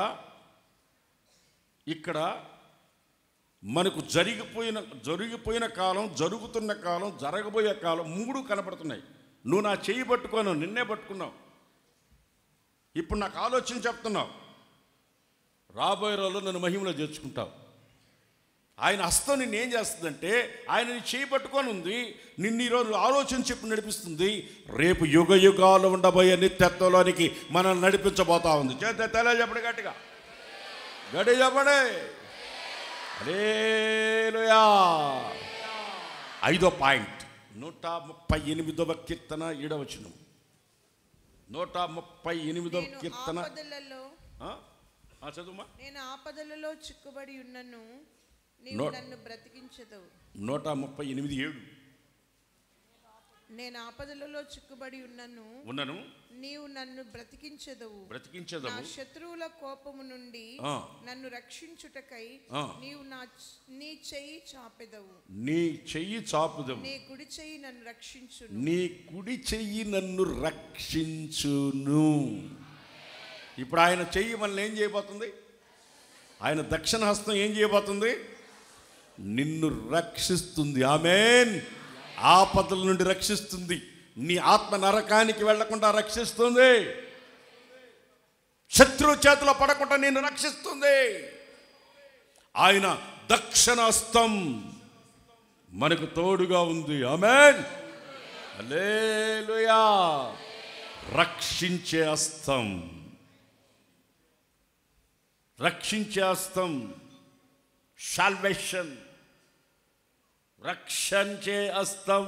ఇక్కడ మనకు జరిగిపోయిన జరిగిపోయిన కాలం జరుగుతున్న కాలం జరగబోయే కాలం మూడు కనపడుతున్నాయి నువ్వు నా చెయ్యి పట్టుకోను నిన్నే పట్టుకున్నావు ఇప్పుడు నాకు ఆలోచన చెప్తున్నావు రాబోయే రోజుల్లో నన్ను మహిమలో చేర్చుకుంటావు ఆయన హస్తం నిన్ను ఏం చేస్తుందంటే ఆయన నీ చేయి పట్టుకొని ఉంది నిన్ను ఈరోజు ఆలోచన చెప్పి నడిపిస్తుంది రేపు యుగ యుగాలు ఉండబోయే నిత్యత్వంలోనికి మనల్ని నడిపించబోతా ఉంది చేత తెల చెప్పడు గట్టిగా గడి చెప్పడే హల్లెలూయా ఐదో పాయింట్ నూట ముప్పై ఎనిమిదవ కీర్తన ఏడవచనం నూట ముప్పై ఎనిమిదవ నేను కీర్తన ఆపదలలో ఆ? ఆ, చదువుమా నేను ఆపదలలో చిక్కుబడి ఉన్నను నీవు నో- నన్ను బ్రతికించదవు నూట ముప్పై ఎనిమిది ఏడు నేను ఆపదలలో చిక్కుబడి ఉన్నను ఉన్నను నీవు నన్ను బ్రతికించదవు నా బ్రతికించదము శత్రువుల కోపము నుండి ఆ. నన్ను రక్షించుటకై ఆ. నీవు నా నీ చెయ్యి చాపెదవు నీ చెయ్యి చాపుదము నీ కుడి చెయ్యి నన్ను రక్షించును నీ కుడి చెయ్యి నన్ను రక్షించును ఇప్పుడు ఆయన చెయ్యి మనల్ని ఏం చేయబోతుంది ఆయన దక్షిణ హస్తం ఏం చేయబోతుంది నిన్ను రక్షిస్తుంది ఆమెన్ ఆపదల నుండి రక్షిస్తుంది నీ ఆత్మ నరకానికి వెళ్లకుండా రక్షిస్తుంది శత్రు చేతిలో పడకుండా నిన్ను రక్షిస్తుంది ఆయన దక్షిణ హస్తం మనకు తోడుగా ఉంది ఆమెన్ హల్లెలూయా రక్షించే హస్తం రక్షించే హస్తం సాల్వేషన్ రక్షించే హస్తం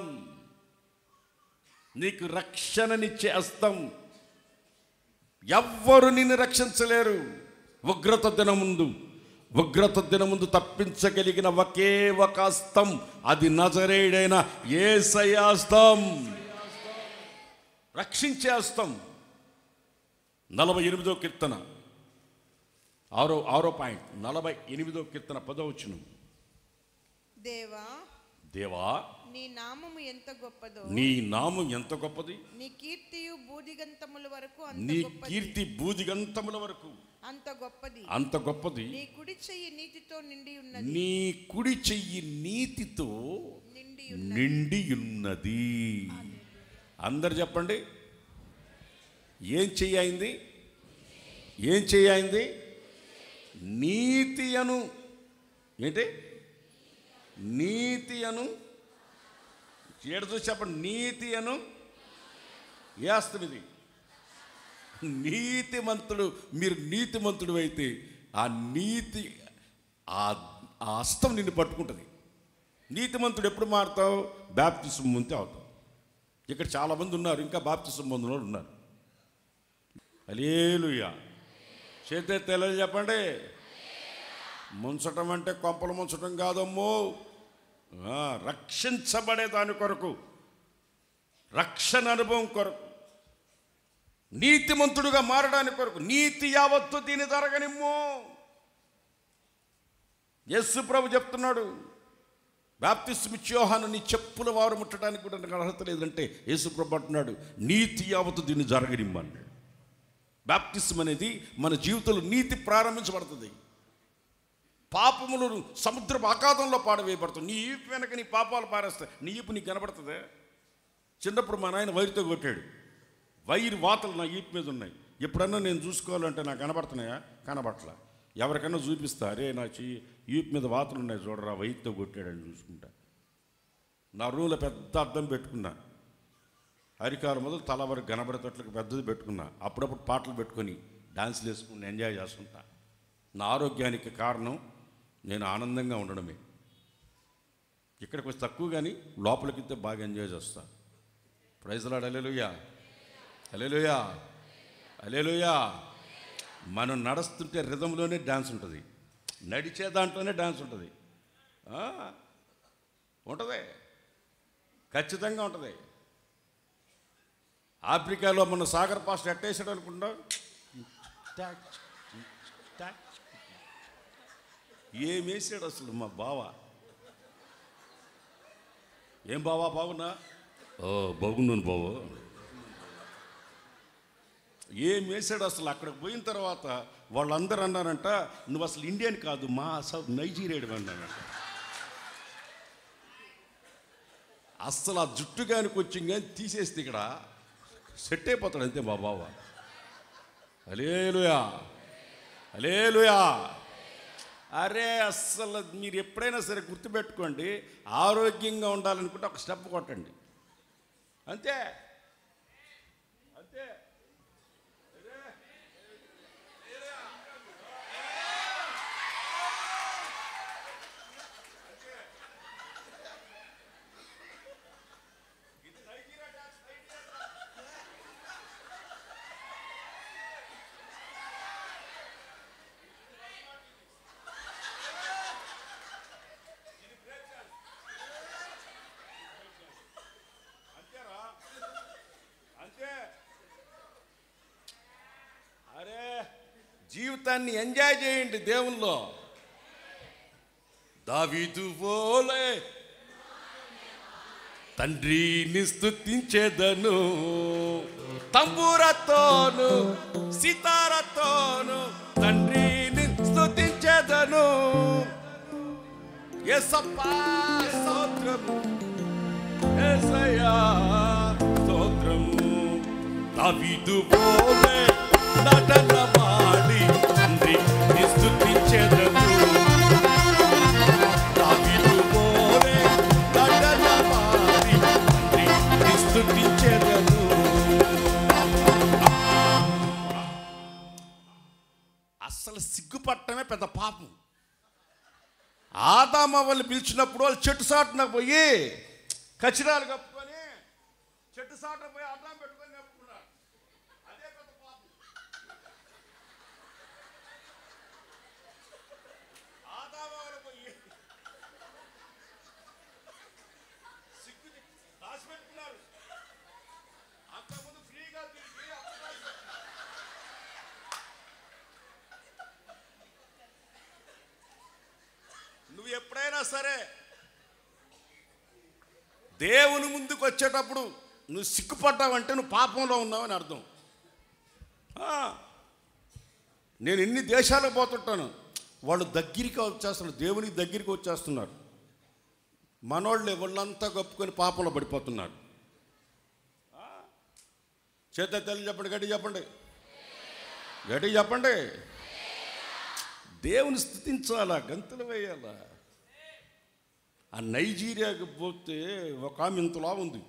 నీకు రక్షణనిచ్చే హస్తం ఎవ్వరు నిన్ను రక్షించలేరు ఉగ్రత దినముందు ఉగ్రత దినముందు తప్పించగలిగిన ఒకే ఒక హస్తం అది నజరేడైన ఏసయ హస్తం రక్షించే హస్తం నలభై ఎనిమిదో కీర్తన ఆరో ఆరో పాయింట్ నలభై ఎనిమిదో కీర్తన పదవచ్చును దేవా దేవా నీ నామము ఎంత గొప్పదో నీ నామం ఎంత గొప్పది నీ కీర్తియు బూదిగంతముల వరకు అంత నీ గొప్పది కీర్తి బూదిగంతముల వరకు అంత గొప్పది అంత గొప్పది నీ కుడి చెయ్యి నీతితో నిండి ఉన్నది నీ కుడి చెయ్యి నీతితో నిండి నిండి ఉన్నది అందరు చెప్పండి ఏం చెయ్యింది ఏం చెయ్యింది నీతి అను ఏంటి నీతి అను ఏడు చూసి చెప్పండి నీతి అను ఏస్తం ఇది నీతిమంతుడు మీరు నీతిమంతుడు అయితే ఆ నీతి ఆ ఆ హస్తం నిన్ను పట్టుకుంటుంది నీతిమంతుడు ఎప్పుడు మారుతావు బ్యాప్తిసం ముంతే అవుతావు ఇక్కడ చాలామంది ఉన్నారు ఇంకా బాప్తిసం పొందిన వాళ్ళు ఉన్నారు అలేలుయా చేతే తెలని చెప్పండి ముంచటం అంటే కొంపలు ముంచటం కాదమ్మో ఆ, రక్షించబడే దాని కొరకు రక్షణ అనుభవం కొరకు నీతిమంతుడుగా మారడానికి కొరకు నీతి యావత్తు దీని జరగనిమ్ము యస్సు ప్రభు చెప్తున్నాడు బ్యాప్తిస్మిచ్యోహాను నీ చెప్పుల వారు ముట్టడానికి కూడా నాకు అర్హత లేదంటే యేసు ప్రభు అంటున్నాడు నీతి యావత్తు దీన్ని జరగనిమ్మన్నాడు బ్యాప్టిజం అనేది మన జీవితంలో నీతి ప్రారంభించబడుతుంది పాపములను సముద్రపు అకాదంలో పాడవేయబడుతుంది నీ ఈపు వెనక నీ పాపాలు పారేస్తాయి నీ ఈపు నీకు కనబడుతుంది చిన్నప్పుడు మా నాయన వైరుతో కొట్టాడు వైరు వాతలు నా ఈపు మీద ఉన్నాయి ఎప్పుడన్నా నేను చూసుకోవాలంటే నాకు కనబడుతున్నాయా కనబడట్లా ఎవరికన్నా చూపిస్తా అరే నా చెయ్యి ఈపు మీద వాతలు ఉన్నాయి చూడరా వైరుతో కొట్టాడని చూసుకుంటా నా రూమ్లో పెద్ద అద్దం పెట్టుకున్నా అరికాలు మొదలు తల వరకు కనబడేటట్లుగా పెద్దది పెట్టుకున్నా అప్పుడప్పుడు పాటలు పెట్టుకొని డాన్సులు వేసుకుని ఎంజాయ్ చేస్తుంటా నా ఆరోగ్యానికి కారణం నేను ఆనందంగా ఉండడమే ఇక్కడికి వచ్చి తక్కువ కానీ లోపలికితే బాగా ఎంజాయ్ చేస్తా ప్రైజ్లాడు అలెలుయా అలెలుయా అలెలుయా మనం నడుస్తుంటే రిధంలోనే డ్యాన్స్ ఉంటుంది నడిచే దాంట్లోనే డ్యాన్స్ ఉంటుంది ఆ, ఉంటుంది ఖచ్చితంగా ఉంటుంది ఆఫ్రికాలో మన సాగర్ పాస్ట్ ఎట్టేసాడు అనుకుంటా ఏం వేసాడు అసలు మా బావ ఏం బావా బాగున్నా ఓ బాగున్నాను బావ ఏం వేసాడు అసలు అక్కడికి పోయిన తర్వాత వాళ్ళందరూ అన్నారంట నువ్వు అసలు ఇండియన్ కాదు మా సౌత్ నైజీరియా అన్నారంట అస్సలు ఆ జుట్టు కానీ కొంచెం కానీ తీసేస్తే ఇక్కడ సెట్ అయిపోతాడు అంతే మా బావ అలేలుయా అలేలుయా అరే అస్సలు మీరు ఎప్పుడైనా సరే గుర్తుపెట్టుకోండి ఆరోగ్యంగా ఉండాలనుకుంటే ఒక స్టెప్ కొట్టండి అంతే అంతే అంతేరా అంతే అరే జీవితాన్ని ఎంజాయ్ చేయండి దేవుల్లో దావీదు పోలే తండ్రిని స్తుతించేదను తంబూరతోను సితారతోను తండ్రిని స్తుతించేదను ఎసప్పా స్తోత్రము ఏసయ్యా స్తోత్రం దావీదు పోలే నటన మాడి తండ్రి స్తుతించెదను దావీదు పోలే నటన మాడి తండ్రి స్తుతించెదను అస్సలు సిగ్గుపట్టమే పెద్ద పాపం ఆదామ వాళ్ళు పిలిచినప్పుడు వాళ్ళు చెట్టు సాటున పోయి కచ్చిరాలు కప్పుకొని చెట్టు సాటున పోయి అడ్డం పెట్టుకొని కప్పుకున్నారు అదే పెద్ద పాపం ఆదామ వాళ్ళు పోయి సిగ్గు దాచిపెట్టుకున్నారు అంతకుముందు ఫ్రీగా తిరిగి అప్పుడు దాచిపెట్టుకున్నారు. నువ్వు ఎప్పుడైనా సరే దేవుని ముందుకు వచ్చేటప్పుడు నువ్వు సిగ్గుపడ్డావంటే నువ్వు పాపంలో ఉన్నావని అర్థం ఆ, నేను ఎన్ని దేశాలకు పోతుంటాను వాళ్ళు దగ్గరికి వచ్చేస్తున్నారు దేవునికి దగ్గరికి వచ్చేస్తున్నారు మనోళ్ళు వాళ్ళంతా కప్పుకొని పాపంలో పడిపోతున్నారు ఆ, చేత తల్లి చెప్పండి గట్టి చెప్పండి గట్టి చెప్పండి దేవుని స్థుతించాలా గంతులు వేయాలా ఆ నైజీరియాకి పోతే ఒక ఆమె ఇంతలా ఉంది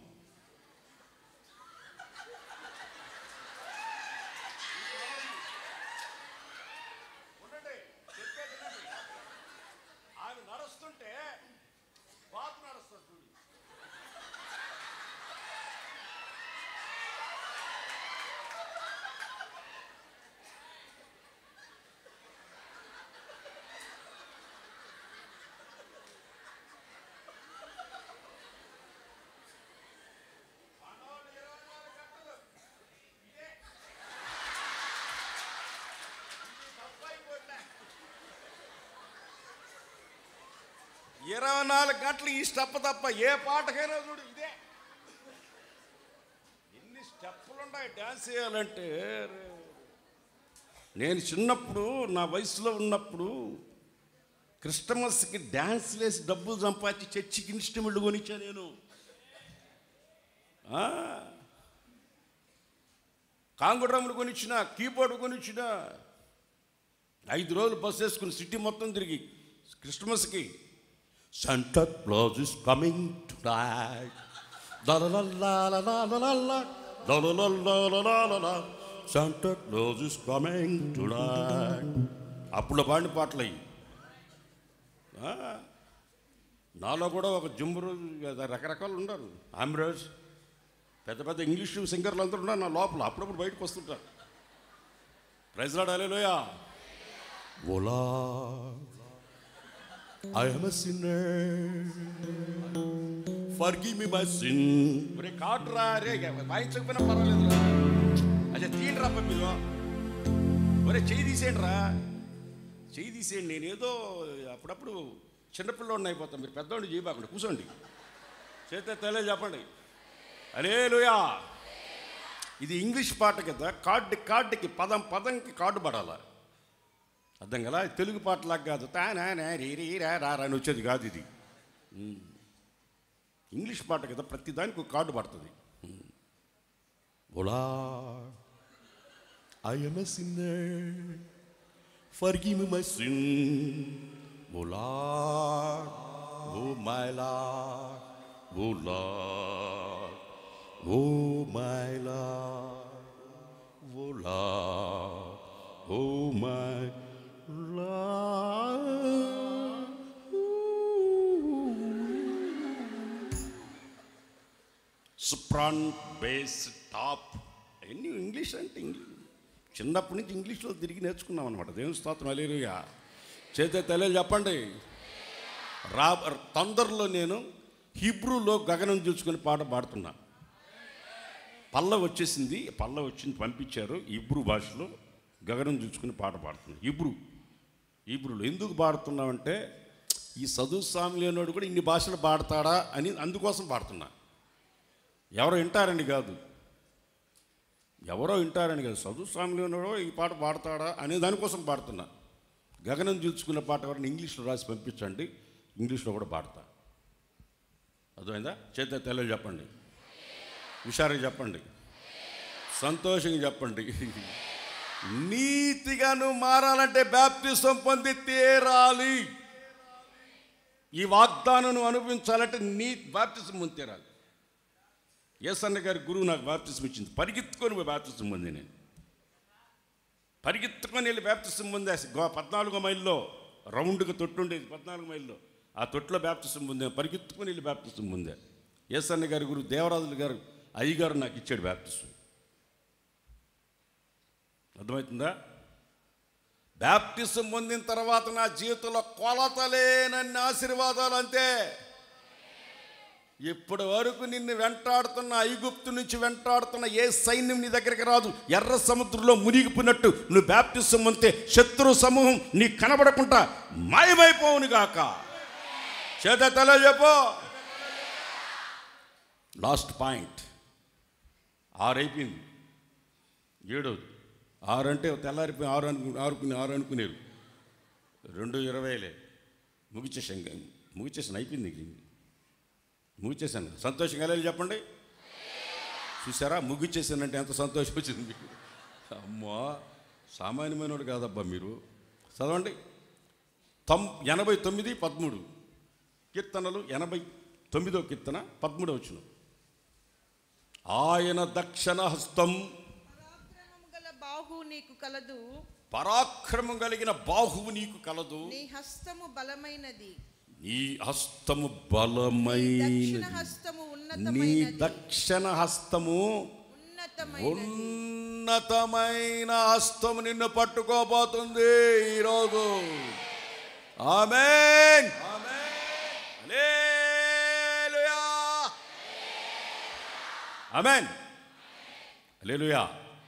ఉండండి, చెప్పేది వినండి. ఆమె నడుస్తుంటే బాతు నడుస్తుంది ఇరవై నాలుగు గంటలు ఈ స్టెప్ తప్ప ఏ పాటకైనా చూడు ఇదే ఎన్ని స్టెప్పులు ఉన్నాయి డ్యాన్స్ చేయాలంటే నేను చిన్నప్పుడు నా వయసులో ఉన్నప్పుడు క్రిస్టమస్కి డ్యాన్స్ వేసి డబ్బులు సంపాదించి చర్చికి ఇన్స్ట్రుమెంట్ కొనిచ్చా నేను ఆ. కాంగుడ్రమ్ములు కొనిచ్చిన కీబోర్డు కొనిచ్చిన ఐదు రోజులు బస్సు వేసుకుని సిటీ మొత్తం తిరిగి క్రిస్మస్కి Santa Claus is coming tonight. La la la la la la la la la. La la la la la la la la. Santa Claus is coming tonight. అప్పుడు పాడిన పాటలు అయ్యి నాలో కూడా ఒక జుంబరు రకరకాలు ఉన్నారు ఆమ్రోజ్ పెద్ద పెద్ద ఇంగ్లీష్ సింగర్లు అందరూ ఉన్నారు నా లోపల అప్పుడప్పుడు బయటకు వస్తుంటారు ప్రైజ్ లాడాలే లోయా ఓలా I am a sinner. Forgive me my sin. ఒరే కాటురా రే వాయించకపోయినా పర్వాలేదు రా అదే తీయండి రా మీరు ఒరే చేయి తీసేయండి రా చేయి తీసేయండి నేను ఏదో అప్పుడప్పుడు చిన్నపిల్లోడిని అయిపోతాను మీరు పెద్దోడిని చేయబాకండి కూర్చోండి చేస్తే తెలే చెప్పండి అరే లోయా ఇది ఇంగ్లీష్ పాట కదా కార్డు కార్డుకి పదం పదంకి కార్డు పడాలా అర్థం కదా తెలుగు పాటలాగా కాదు తానా రీ రీ రా రా రా అని వచ్చేది కాదు ఇది ఉమ్. ఇంగ్లీష్ పాట కదా ప్రతి దానికి ఒక కార్డు పడుతుంది ఉమ్. ఓలా I am a sinner forgive me my sin O lord O my lord O lord O my lord O lord O my సుప్రాన్ బేస్ టాప్ అవన్నీ ఇంగ్లీష్ అంటే ఇంగ్లీష్ చిన్నప్పటి నుంచి ఇంగ్లీష్లో తిరిగి నేర్చుకున్నాం అనమాట దేవుని స్తోత్రం అలేరుగా చేతే తెలియదు చెప్పండి రా తొందరలో నేను హిబ్రూలో గగనం చూసుకుని పాట పాడుతున్నా పల్ల వచ్చేసింది పల్ల వచ్చింది పంపించారు హిబ్రూ భాషలో గగనం చూసుకుని పాట పాడుతున్నా హిబ్రూ హిబ్రూలో ఎందుకు పాడుతున్నామంటే ఈ చదువు స్వామి లేనివాడు కూడా ఇన్ని భాషలు పాడతాడా అని అందుకోసం పాడుతున్నా ఎవరో వింటారండి కాదు ఎవరో వింటారని కాదు చదువు స్వామి లేనివాడో ఈ పాట పాడతాడా అనే దానికోసం పాడుతున్నా గగనం చూసుకున్న పాట ఎవరైనా ఇంగ్లీష్లో రాసి పంపించండి ఇంగ్లీష్లో కూడా పాడతా అర్థమైందా చేత తెల్ల చెప్పండి హుషారుగా చెప్పండి సంతోషంగా చెప్పండి నీతిగా నువ్వు మారాలంటే బ్యాప్టిజం పొంది తీరాలి ఈ వాగ్దానం నువ్వు అనుభవించాలంటే నీ బ్యాప్టిజం పొంది తీరాలి ఏసన్న గారి గురువు నాకు బ్యాప్టిజం ఇచ్చింది పరిగెత్తుకొని పోయి బ్యాప్టిజం పొంది నేను పరిగెత్తుకొని వెళ్ళి బ్యాప్టిజం పొందే గో- పద్నాలుగో మైల్లో రౌండ్గా తొట్టు ఉండేది పద్నాలుగు మైల్లో ఆ తొట్టులో బ్యాప్టిజం పొందే పరిగెత్తుకొని వెళ్ళి బ్యాప్టిజం పొందే ఏసన్న గారి గురువు దేవరాజులు గారు అయ్యగారు నాకు ఇచ్చాడు బ్యాప్టిజం అర్థమవుతుందా బ్యాప్టిజం పొందిన తర్వాత నా జీవితంలో కొలతలేనన్ని ఆశీర్వాదాలు అంతే ఇప్పటి వరకు నిన్ను వెంటాడుతున్న ఐగుప్తు నుంచి వెంటాడుతున్న ఏ సైన్యం నీ దగ్గరికి రాదు ఎర్ర సముద్రంలో మునిగిపోయినట్టు నువ్వు బ్యాప్టిజం అంతే శత్రు సమూహం నీ కనబడకుండా మాయమైపోవును గాక చేత తల చెప్పు లాస్ట్ పాయింట్ ఆరు అయిపోయింది ఏడవది ఆరు అంటే తెల్లారిపోయి ఆరు అనుకు ఆరుకుని ఆరు అనుకునేరు రెండు ఇరవైలే ముగిచేసాం ముగిచేసాను అయిపోయింది ఇంక. ముగిచేశాను సంతోషంగా వెళ్ళి చెప్పండి చూసారా ముగిచేసానంటే ఎంత సంతోషం వచ్చింది మీకు అమ్మా సామాన్యమైనవాడు కాదబ్బా మీరు చదవండి తొం ఎనభై తొమ్మిది పదమూడు కీర్తనలు ఎనభై తొమ్మిదో కీర్తన పదమూడో వచ్చిన ఆయన దక్షిణ హస్తం పరాక్రమము గల బాహు నీకు కలదు పరాక్రమం కలిగిన బాహువు నీకు కలదు నీ హస్తము బలమైనది నీ హస్తము దక్షిణ బలమైనది హస్తము నీ ఉన్నతమైనది దక్షిణ హస్తము ఉన్నతమైనది ఉన్నతమైన హస్తము నిన్ను పట్టుకోబోతుంది ఈరోజు ఆమెన్ హల్లెలూయా ఆమెన్ హల్లెలూయా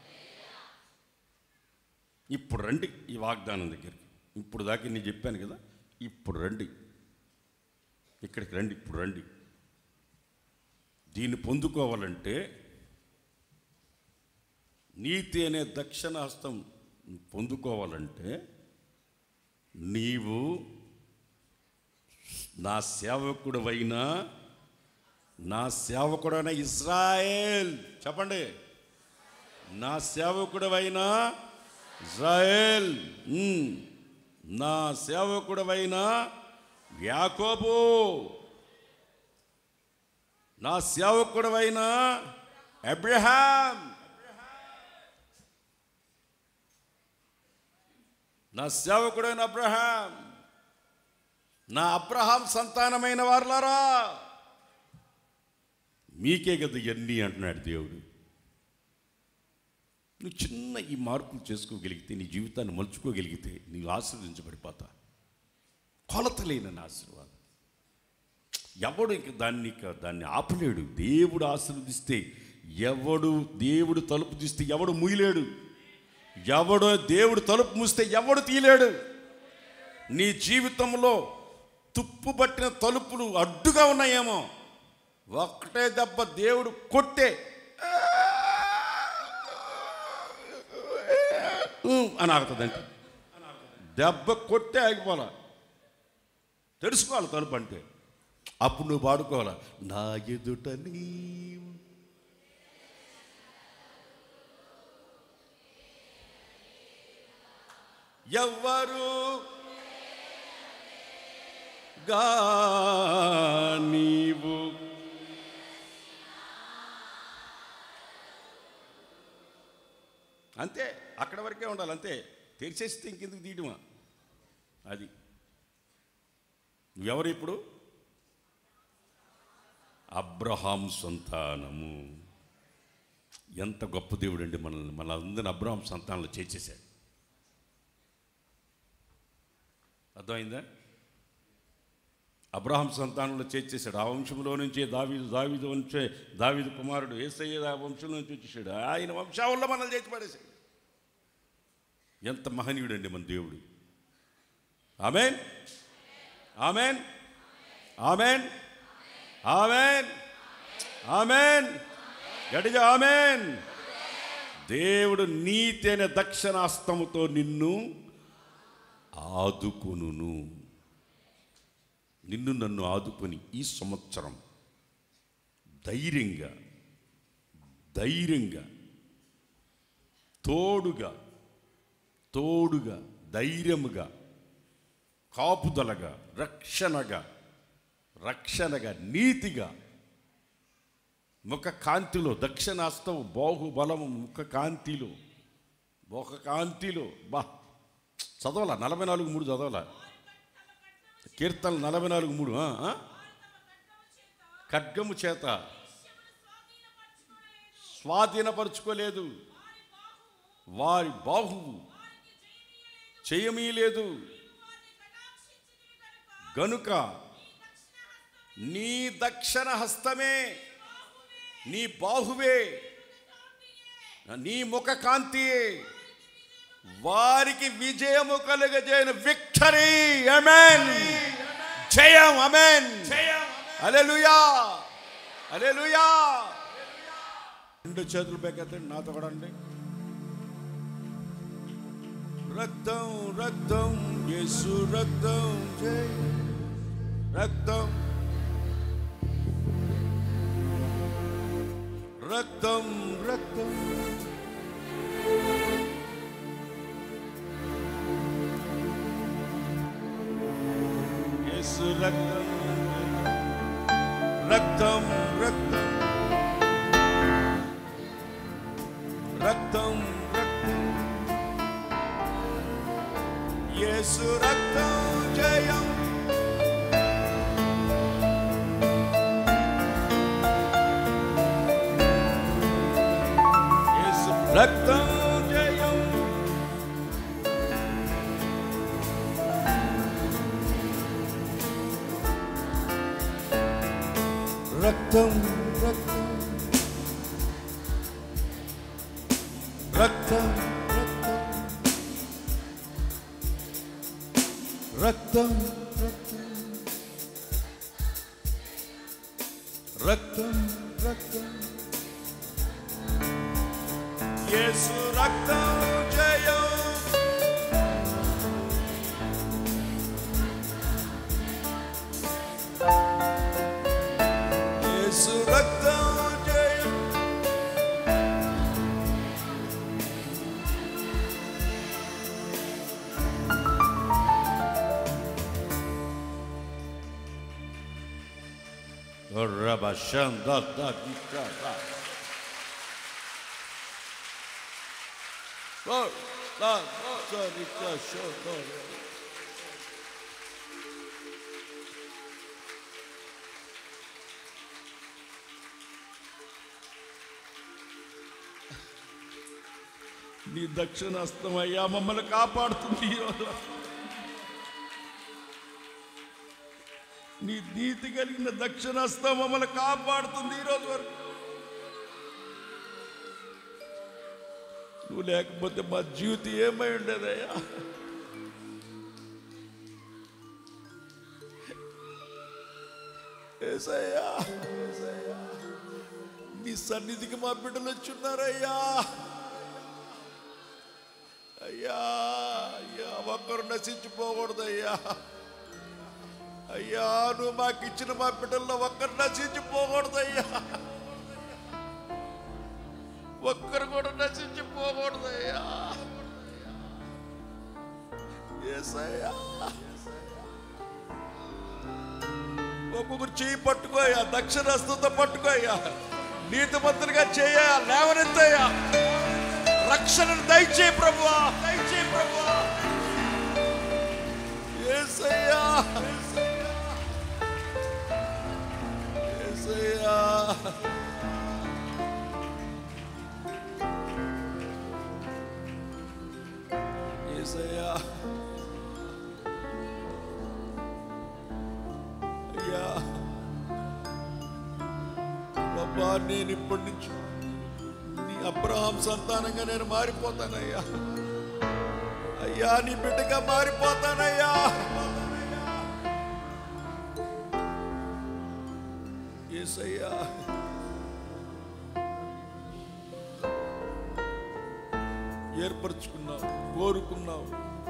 ఇప్పుడు రండి ఈ వాగ్దానం దగ్గరికి ఇప్పుడు దాకా నేను చెప్పాను కదా ఇప్పుడు రండి ఇక్కడికి రండి ఇప్పుడు రండి దీన్ని పొందుకోవాలంటే నీతి అనే దక్షిణ హస్తం పొందుకోవాలంటే నీవు నా సేవకుడవైనా నా సేవకుడైన ఇజ్రాయేల్ చెప్పండి నా సేవకుడవైన ఇజ్రాయేల్ ఉమ్. నా సేవకుడవైన యాకోబు నా సేవకుడవైన అబ్రహాం నా సేవకుడైన అబ్రహాం నా అబ్రహాం సంతానమైన వారులారా మీకే కదా ఇవన్నీ అంటున్నాడు దేవుడు నువ్వు చిన్న ఈ మార్పులు చేసుకోగలిగితే నీ జీవితాన్ని మలుచుకోగలిగితే నీవు ఆశీర్వదించబడిపోతా కొలతలేని ఆశీర్వాదం ఎవడు ఇంక దాన్ని ఇక దాన్ని ఆపలేడు దేవుడు ఆశీర్వదిస్తే ఎవడు దేవుడు తలుపు తీస్తే ఎవడు ముయ్యలేడు ఎవడు దేవుడు తలుపు మూస్తే ఎవడు తీయలేడు నీ జీవితంలో తుప్పు పట్టిన తలుపులు అడ్డుగా ఉన్నాయేమో ఒక్కటే దెబ్బ దేవుడు కొట్టే ఊ అని ఆగుతుందంటే దెబ్బ కొట్టే ఆగిపోలా తెలుసుకోవాలి తలుపు అంటే అప్పుడు నువ్వు పాడుకోవాలా నా ఎదుట నీవు ఎవ్వరు గా నీవు అంతే అక్కడ వరకే ఉండాలి అంతే తెరిచేస్తే ఇంకెందుకు తీయటమా అది నువ్వెవరు ఇప్పుడు అబ్రహాం సంతానము ఎంత గొప్ప దేవుడు అండి మనల్ని మన అందరిని అబ్రహాం సంతానంలో చేర్చేశాడు అర్థమైందా అబ్రహాం సంతానంలో చేర్చేశాడు ఆ వంశంలో నుంచే దావీదు దావీదు నుంచే దావీదు కుమారుడు ఏసయ్య ఆ వంశంలో నుంచి వచ్చేసాడు ఆయన వంశావల్లో మనల్ని చేర్చి పడేశాడు ఎంత మహనీయుడండి మన దేవుడు amen amen amen amen amen గడిగా ఆమెన్ దేవుడు నీతి అనే దక్షిణాస్తముతో నిన్ను ఆదుకొనును నిన్ను నన్ను ఆదుకొని ఈ సంవత్సరం ధైర్యంగా ధైర్యంగా తోడుగా తోడుగా ధైర్యముగా కాపుదలగా రక్షణగా రక్షణగా నీతిగా ముఖ కాంతిలో దక్షిణాస్తవు బాహుబలము ముఖ కాంతిలో ముఖ కాంతిలో బా చదవాలా నలభై నాలుగు మూడు చదవాలా కీర్తనలు నలభై నాలుగు మూడు ఆ, ఆ? ఖడ్గము చేత స్వాధీనపరుచుకోలేదు వారి బాహువు చేయమీ లేదు గనుక నీ దక్షిణ హస్తమే నీ బాహువే నీ ముఖ కాంతియే వారికి విజయము కలుగజేయన విక్టరీ అమెన్ జయం అమెన్ అలెలుయా అలెలుయా రెండు చేతులు పైకెత్తండి నాతో కూడా అండి రక్తం రక్తం యేసు రక్తం జై రక్తం రక్తం రక్తం యేసు రక్తం రక్తం రక్తం రక్తం రక్తం యేసు రక్తం జయం యేసు రక్తం జయం రక్తం రక్తం రక్తం రక్తం రక్తం రక్తం రక్తం యేసు రక్తం జయం యేసు Rabashanda da dikara. Oh, la da dikara shoda. నీ దక్షిణ హస్తం అయ్యా మమ్మల్ని కాపాడుతుంది ఈరోజు. నీ నీతి కలిగిన దక్షిణ హస్తం మమ్మల్ని కాపాడుతుంది ఈరోజు వరకు నువ్వు లేకపోతే మా జీవితం ఏమై ఉండేదయ్యా ఏసయ్యా ఏసయ్యా. నీ సన్నిధికి మా బిడ్డలు వచ్చున్నారయ్యా అయ్యా అయ్యా ఒక్కరు నశించిపోకూడదయ్యా అయ్యా నువ్వు మాకు ఇచ్చిన మా బిడ్డల్లో ఒక్కరు నశించిపోకూడదయ్యా ఒక్కరు కూడా నశించిపోకూడదయ్యా ఏసయ్యా ఒక్కొక్కరు చేయి పట్టుకోయా దక్షిణ హస్తంతో పట్టుకోయ్యా నీతిమంతులుగా చేయ లేవనెత్తయ్యా రక్షణను దయచేయి ప్రభువా దయచేయి ప్రభువా ఏసయ్యా ఏసయ్యా ఏసయ్యా అయ్యా ప్రభా నేను ఇప్పటి నుంచి నీ అబ్రహాం సంతానంగా నేను మారిపోతానయ్యా అయ్యా నీ బిడ్డగా మారిపోతానయ్యా ఏసయ్యా ఏర్పరచుకున్నావు కోరుకున్నావు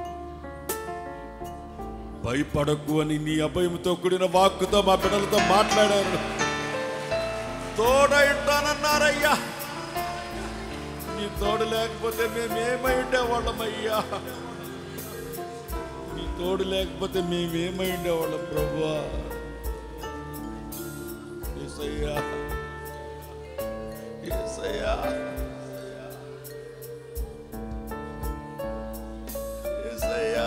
భయపడకు అని నీ అభయంతో కూడిన వాక్కుతో మా బిడ్డలతో మాట్లాడారు తోడైంటానన్నారయ్యా నీ తోడు లేకపోతే మేము ఏమై ఉండేవాళ్ళమయ్యా నీ తోడు లేకపోతే మేము ఏమై ఉండేవాళ్ళం ప్రభువా ఏసయ్యా ఏసయ్యా ఏసయ్యా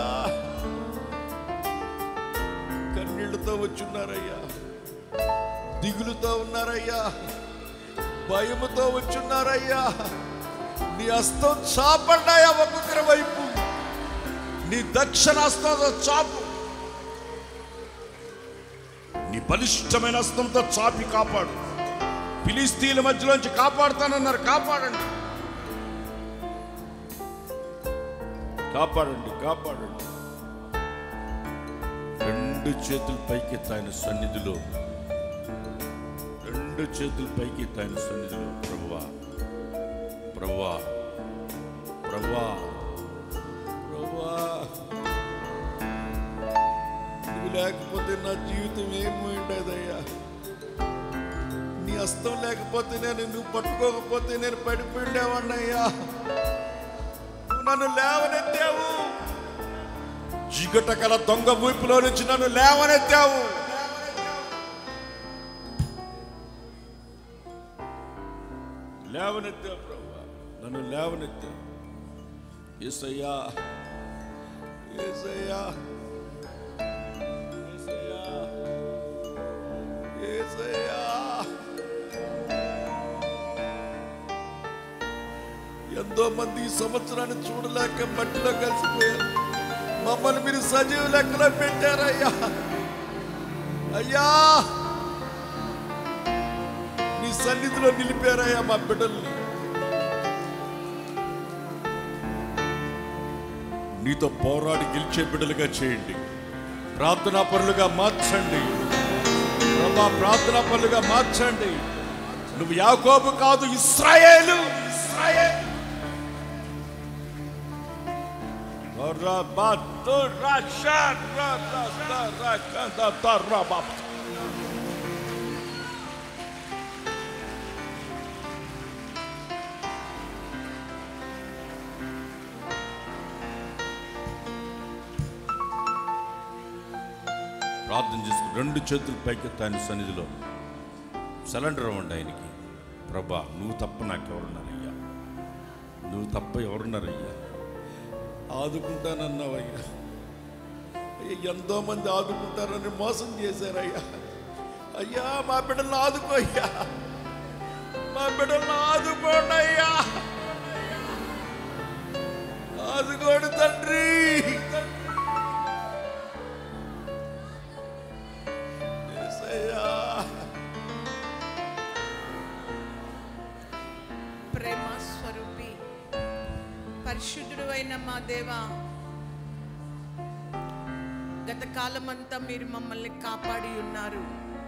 కన్నీళ్లతో వచ్చున్నారయ్యా దిగులుతో ఉన్నారయ్యా భయముతో వచ్చున్నారయ్యా నీ హస్తం చాపండాయా ఒక్కొక్కరి వైపు నీ దక్షిణ హస్తంతో చాపు నీ బలిష్టమైన హస్తంతో చాపి కాపాడు ఫిలిస్తీన్ల మధ్యలోంచి కాపాడుతానన్నారు కాపాడండి కాపాడండి కాపాడండి రెండు చేతులు పైకెత్తి ఆయన సన్నిధిలో రెండు చేతులు పైకెత్తి ఆయన సన్నిధిలో ప్రభువా ప్రభువా ప్రభువా ప్రభువా నువ్వు లేకపోతే నా జీవితం ఏమైండేదయ్యా నీ హస్తం లేకపోతే నేను నువ్వు పట్టుకోకపోతే నేను పడిపోయిండేవాడినయ్యా నువ్వు నన్ను లేవనెత్తావు జిగట కల దొంగ ఊపిలో నుంచి నన్ను లేవనెత్తావు లేవనెత్తావు ప్రభు నన్ను లేవనెత్తావు ఏసయ్యా ఏసయ్యా ఏసయ్యా ఏసయ్యా ఎంతో మంది ఈ సంవత్సరాన్ని చూడలేక మట్టిలో కలిసిపోయారు మమ్మల్ని మీరు సజీవ లెక్కలో పెట్టారయ్యా అయ్యా నీ సన్నిధిలో నిలిపారయ్యా మా బిడ్డల్ని నీతో పోరాడి గెలిచే బిడ్డలుగా చేయండి ప్రార్థనా పరులుగా మార్చండి ప్రభా ప్రార్థనా పరులుగా మార్చండి నువ్వు యాకోబు కాదు ఇస్రాయేలు ఇస్రాయేలు ప్రార్థన చేసుకుని రెండు చేతులు పైకెత్తి ఆయన సన్నిధిలో సిలిండర్ ఇవ్వండి ఆయనకి ప్రభా నువ్వు తప్ప నాకెవరున్నారయ్యా నువ్వు తప్ప ఎవరున్నారయ్యా ఆదుకుంటానన్నావయ్యా అయ్యా ఎంతో మంది ఆదుకుంటారని మోసం చేశారయ్యా అయ్యా మా బిడ్డలను ఆదుకో అయ్యా మా బిడ్డలను ఆదుకోండి అయ్యా ఆదుకోడు తండ్రి యేసయ్యా. ప్రేమ స్వరూపి పరిశుద్ధుడు అయిన మా దేవా గత కాలమంతా మీరు మమ్మల్ని కాపాడి ఉన్నారు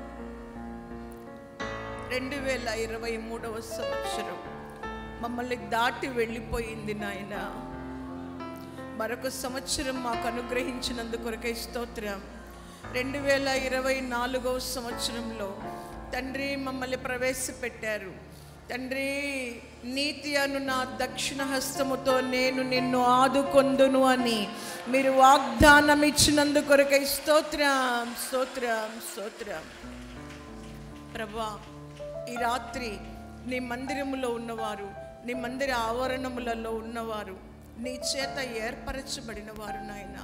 రెండు వేల ఇరవై మూడవ సంవత్సరం మమ్మల్ని దాటి వెళ్ళిపోయింది నాయన మరొక సంవత్సరం మాకు అనుగ్రహించినందుకొరకై స్తోత్రం రెండు వేల ఇరవై నాలుగవ సంవత్సరంలో తండ్రి మమ్మల్ని ప్రవేశపెట్టారు తండ్రి నీతి అను నా దక్షిణ హస్తముతో నేను నిన్ను ఆదుకొందును అని మీరు వాగ్దానం ఇచ్చినందుకొరకై స్తోత్రం స్తోత్రం స్తోత్రం ప్రభా ఈ రాత్రి నీ మందిరములో ఉన్నవారు నీ మందిర ఆవరణములలో ఉన్నవారు నీ చేత ఏర్పరచబడిన వారు నాయన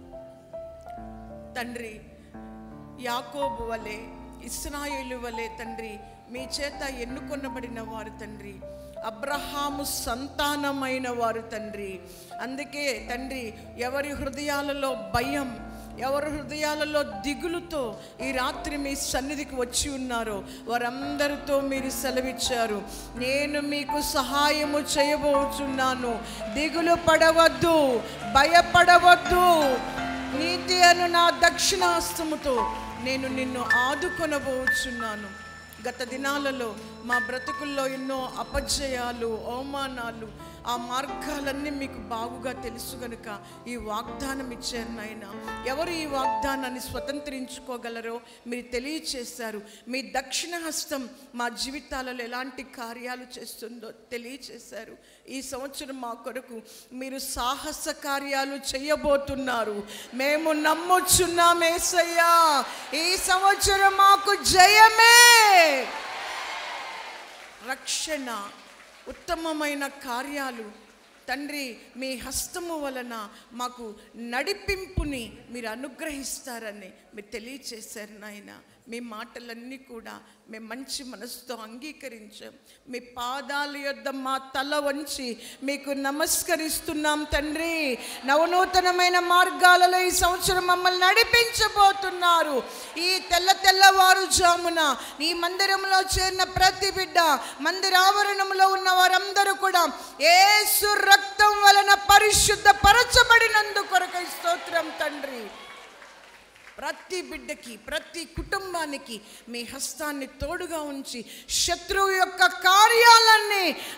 తండ్రి యాకోబు వలె ఇస్రాయేలు వలె తండ్రి మీ చేత ఎన్నుకొనబడిన వారు తండ్రి అబ్రహాము సంతానమైన వారు తండ్రి అందుకే తండ్రి ఎవరి హృదయాలలో భయం ఎవరి హృదయాలలో దిగులుతో ఈ రాత్రి మీ సన్నిధికి వచ్చి ఉన్నారో వారందరితో మీరు సెలవిచ్చారు నేను మీకు సహాయము చేయబోచున్నాను దిగులు పడవద్దు భయపడవద్దు నీతి అను నా దక్షిణాస్తముతో నేను నిన్ను ఆదుకొనబోచున్నాను గత దినాలలో మా బ్రతుకుల్లో ఎన్నో అపజయాలు అవమానాలు ఆ మార్గాలన్నీ మీకు బాగుగా తెలుసు గనుక ఈ వాగ్దానం ఇచ్చారు నాయన ఎవరు ఈ వాగ్దానాన్ని స్వతంత్రించుకోగలరో మీరు తెలియచేశారు మీ దక్షిణ హస్తం మా జీవితాలలో ఎలాంటి కార్యాలు చేస్తుందో తెలియచేశారు ఈ సంవత్సరం మా కొరకు మీరు సాహస కార్యాలు చేయబోతున్నారు మేము నమ్ముచున్నామేసయ్యా ఈ సంవత్సరం మాకు జయమే రక్షణ ఉత్తమమైన కార్యాలు తండ్రి మీ హస్తము వలన మాకు నడిపింపుని మీరు అనుగ్రహిస్తారని మీరు తెలియచేశారు నాయన మీ మాటలన్నీ కూడా మేము మంచి మనసుతో అంగీకరించాం మీ పాదాల యొద్ద మా తల వంచి మీకు నమస్కరిస్తున్నాం తండ్రి నవనూతనమైన మార్గాలలో ఈ సంవత్సరం మమ్మల్ని నడిపించబోతున్నారు ఈ తెల్ల తెల్లవారు జామున ఈ మందిరంలో చేరిన ప్రతి బిడ్డ మందిరావరణంలో ఉన్న వారందరూ కూడా ఏసు రక్తం వలన పరిశుద్ధ పరచబడినందుకొరకై స్తోత్రం తండ్రి ప్రతి బిడ్డకి ప్రతి కుటుంబానికి మీ హస్తాన్ని తోడుగా ఉంచి శత్రువు యొక్క కార్యాలన్నీ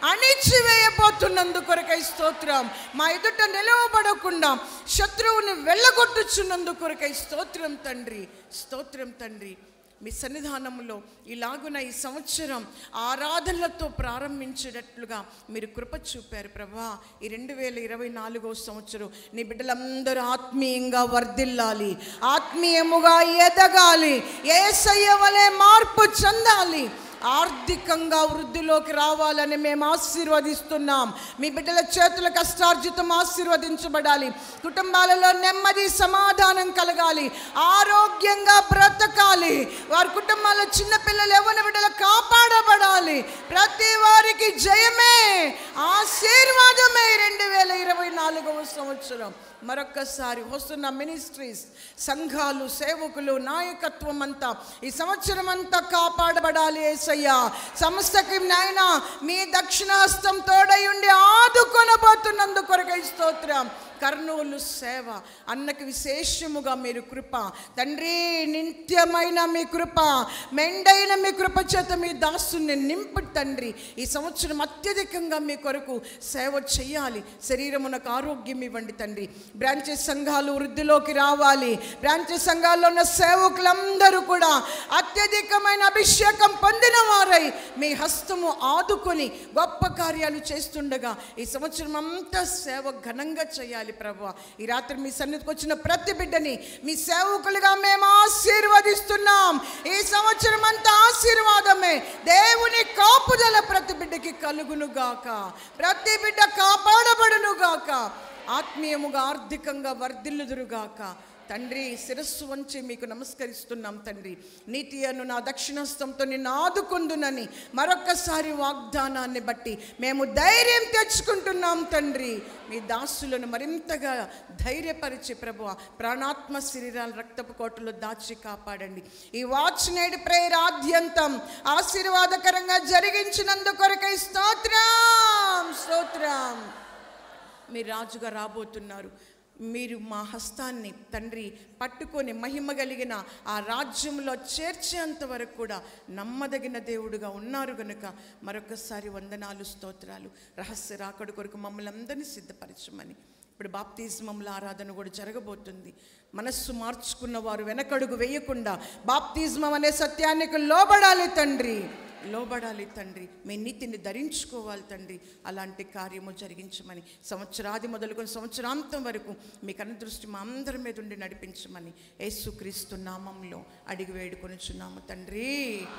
అణిచివేయబోతున్నందుకొరకై స్తోత్రం మా ఎదుట నిలవబడకుండా శత్రువుని వెళ్ళగొట్టుచున్నందుకొరకై స్తోత్రం తండ్రి స్తోత్రం తండ్రి మీ సన్నిధానంలో ఇలాగున ఈ సంవత్సరం ఆరాధనలతో ప్రారంభించేటట్లుగా మీరు కృప చూపారు ప్రభా ఈ రెండు వేల ఇరవై నాలుగో సంవత్సరం నీ బిడ్డలందరూ ఆత్మీయంగా వర్ధిల్లాలి ఆత్మీయముగా ఎదగాలి ఏసయ్య వలె మార్పు చెందాలి ఆర్థికంగా వృద్ధిలోకి రావాలని మేము ఆశీర్వదిస్తున్నాం మీ బిడ్డల చేతుల కష్టార్జితం ఆశీర్వదించబడాలి కుటుంబాలలో నెమ్మది సమాధానం కలగాలి ఆరోగ్యంగా బ్రతకాలి వారి కుటుంబాల్లో చిన్నపిల్లలు ఎవరి బిడ్డలు కాపాడబడాలి ప్రతి వారికి జయమే ఆశీర్వాదమే రెండు వేల ఇరవై నాలుగవ సంవత్సరం మరొక్కసారి వస్తున్న మినిస్ట్రీస్ సంఘాలు సేవకులు నాయకత్వం అంతా ఈ సంవత్సరం అంతా కాపాడబడాలి ఏసయ్యా సంస్థకి నాయన మీ దక్షిణహస్తం తోడై ఉండి ఆదుకొనబోతున్నందుకొరకై స్తోత్రం కర్నూలు సేవ అన్నకి విశేషముగా మీరు కృప తండ్రి నిత్యమైన మీ కృప మెండైన మీ కృప చేత మీ దాసుని నింపు తండ్రి ఈ సంవత్సరం అత్యధికంగా మీ కొరకు సేవ చేయాలి శరీరమునకు ఆరోగ్యం ఇవ్వండి తండ్రి బ్రాంచెస్ సంఘాలు వృద్ధిలోకి రావాలి బ్రాంచెస్ సంఘాల్లో ఉన్న సేవకులందరూ కూడా అత్యధికమైన అభిషేకం పొందిన వారై మీ హస్తము ఆదుకొని గొప్ప కార్యాలు చేస్తుండగా ఈ సంవత్సరం అంతా సేవ ఘనంగా చేయాలి చేయాలి ప్రభు ఈ రాత్రి మీ సన్నిధికి వచ్చిన ప్రతి బిడ్డని మీ సేవకులుగా మేము ఆశీర్వదిస్తున్నాం ఈ సంవత్సరం అంతా ఆశీర్వాదమే దేవుని కాపుదల ప్రతి బిడ్డకి కలుగును గాక ప్రతి బిడ్డ కాపాడబడును గాక ఆత్మీయముగా ఆర్థికంగా వర్ధిల్లుదురుగాక తండ్రి శిరస్సు వంచి మీకు నమస్కరిస్తున్నాం తండ్రి నీతి అను నా దక్షిణస్తంతో నిన్ను ఆదుకుందునని మరొక్కసారి వాగ్దానాన్ని బట్టి మేము ధైర్యం తెచ్చుకుంటున్నాం తండ్రి మీ దాసులను మరింతగా ధైర్యపరిచి ప్రభు ప్రాణాత్మ శరీరాల రక్తపు కోటలో దాచి కాపాడండి ఈ వాచ్ నేడు ప్రేయర్ ఆద్యంతం ఆశీర్వాదకరంగా జరిగించినందుకొరకై స్తోత్రం స్తోత్రం మీరు రాజుగా రాబోతున్నారు మీరు మా హస్తాన్ని తండ్రి పట్టుకొని మహిమ కలిగిన ఆ రాజ్యంలో చేర్చేంత వరకు కూడా నమ్మదగిన దేవుడుగా ఉన్నారు గనుక మరొకసారి వందనాలు స్తోత్రాలు రహస్య రాకడు కొరకు మమ్మల్ని అందరినీ సిద్ధపరచమని ఇప్పుడు బాప్తిజమముల ఆరాధన కూడా జరగబోతుంది మనస్సు మార్చుకున్న వారు వెనకడుగు వేయకుండా బాప్తిజమం అనే సత్యానికి లోబడాలి తండ్రి లోబడాలి తండ్రి మీ నీతిని ధరించుకోవాలి తండ్రి అలాంటి కార్యము జరిగించమని సంవత్సరాది మొదలుకొని సంవత్సరాంతం వరకు మీ కనుదృష్టి మా అందరి మీద ఉండి నడిపించమని యేసుక్రీస్తు నామంలో అడిగి వేడుకొనిచున్నాము తండ్రి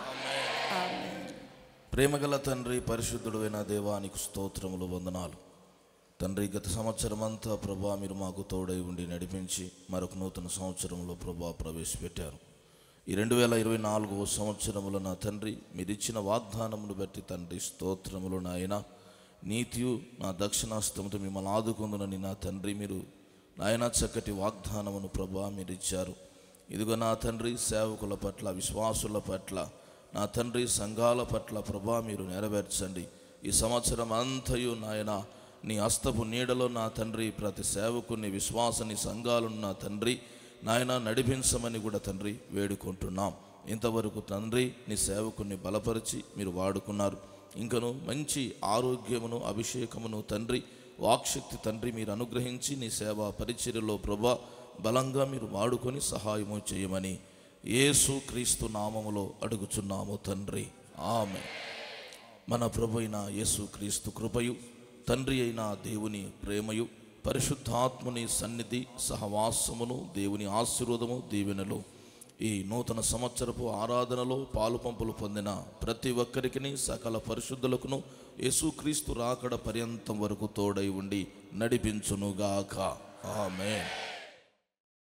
ఆమేన్. ప్రేమగల తండ్రి పరిశుద్ధుడు అయిన దేవానికి స్తోత్రములు వందనాలు తండ్రి గత సంవత్సరం అంతా ప్రభా మీరు మాకు తోడై ఉండి నడిపించి మరొక నూతన సంవత్సరంలో ప్రభా ప్రవేశపెట్టారు ఈ రెండు వేల ఇరవై నాలుగవ సంవత్సరములో నా తండ్రి మీరు ఇచ్చిన వాగ్దానమును బట్టి తండ్రి స్తోత్రములు నాయన నీతియు నా దక్షిణాస్తముతో మిమ్మల్ని ఆదుకుందునని నా తండ్రి మీరు నాయన చక్కటి వాగ్దానమును ప్రభా మీరు ఇచ్చారు ఇదిగో నా తండ్రి సేవకుల పట్ల విశ్వాసుల పట్ల నా తండ్రి సంఘాల పట్ల ప్రభా మీరు నెరవేర్చండి ఈ సంవత్సరం అంతయు నాయన నీ హస్తపు నీడలో నా తండ్రి ప్రతి సేవకుని విశ్వాసని సంఘాలను నా తండ్రి నాయన నడిపించమని కూడా తండ్రి వేడుకుంటున్నాం ఇంతవరకు తండ్రి నీ సేవకుని బలపరిచి మీరు వాడుకున్నారు ఇంకను మంచి ఆరోగ్యమును అభిషేకమును తండ్రి వాక్శక్తి తండ్రి మీరు అనుగ్రహించి నీ సేవా పరిచర్యలో ప్రభా బలంగా మీరు వాడుకొని సహాయము చేయమని యేసు క్రీస్తు నామములో అడుగుచున్నాము తండ్రి ఆమె మన ప్రభు అయిన యేసు క్రీస్తు కృపయు తండ్రి అయిన దేవుని ప్రేమయు పరిశుద్ధాత్ముని సన్నిధి సహవాసమును దేవుని ఆశీర్వాదము దీవెనలు ఈ నూతన సంవత్సరపు ఆరాధనలో పాలు పంపులు పొందిన ప్రతి ఒక్కరికి సకల పరిశుద్ధులకును యేసుక్రీస్తు రాకడ పర్యంతం వరకు తోడై ఉండి నడిపించునుగాక ఆమె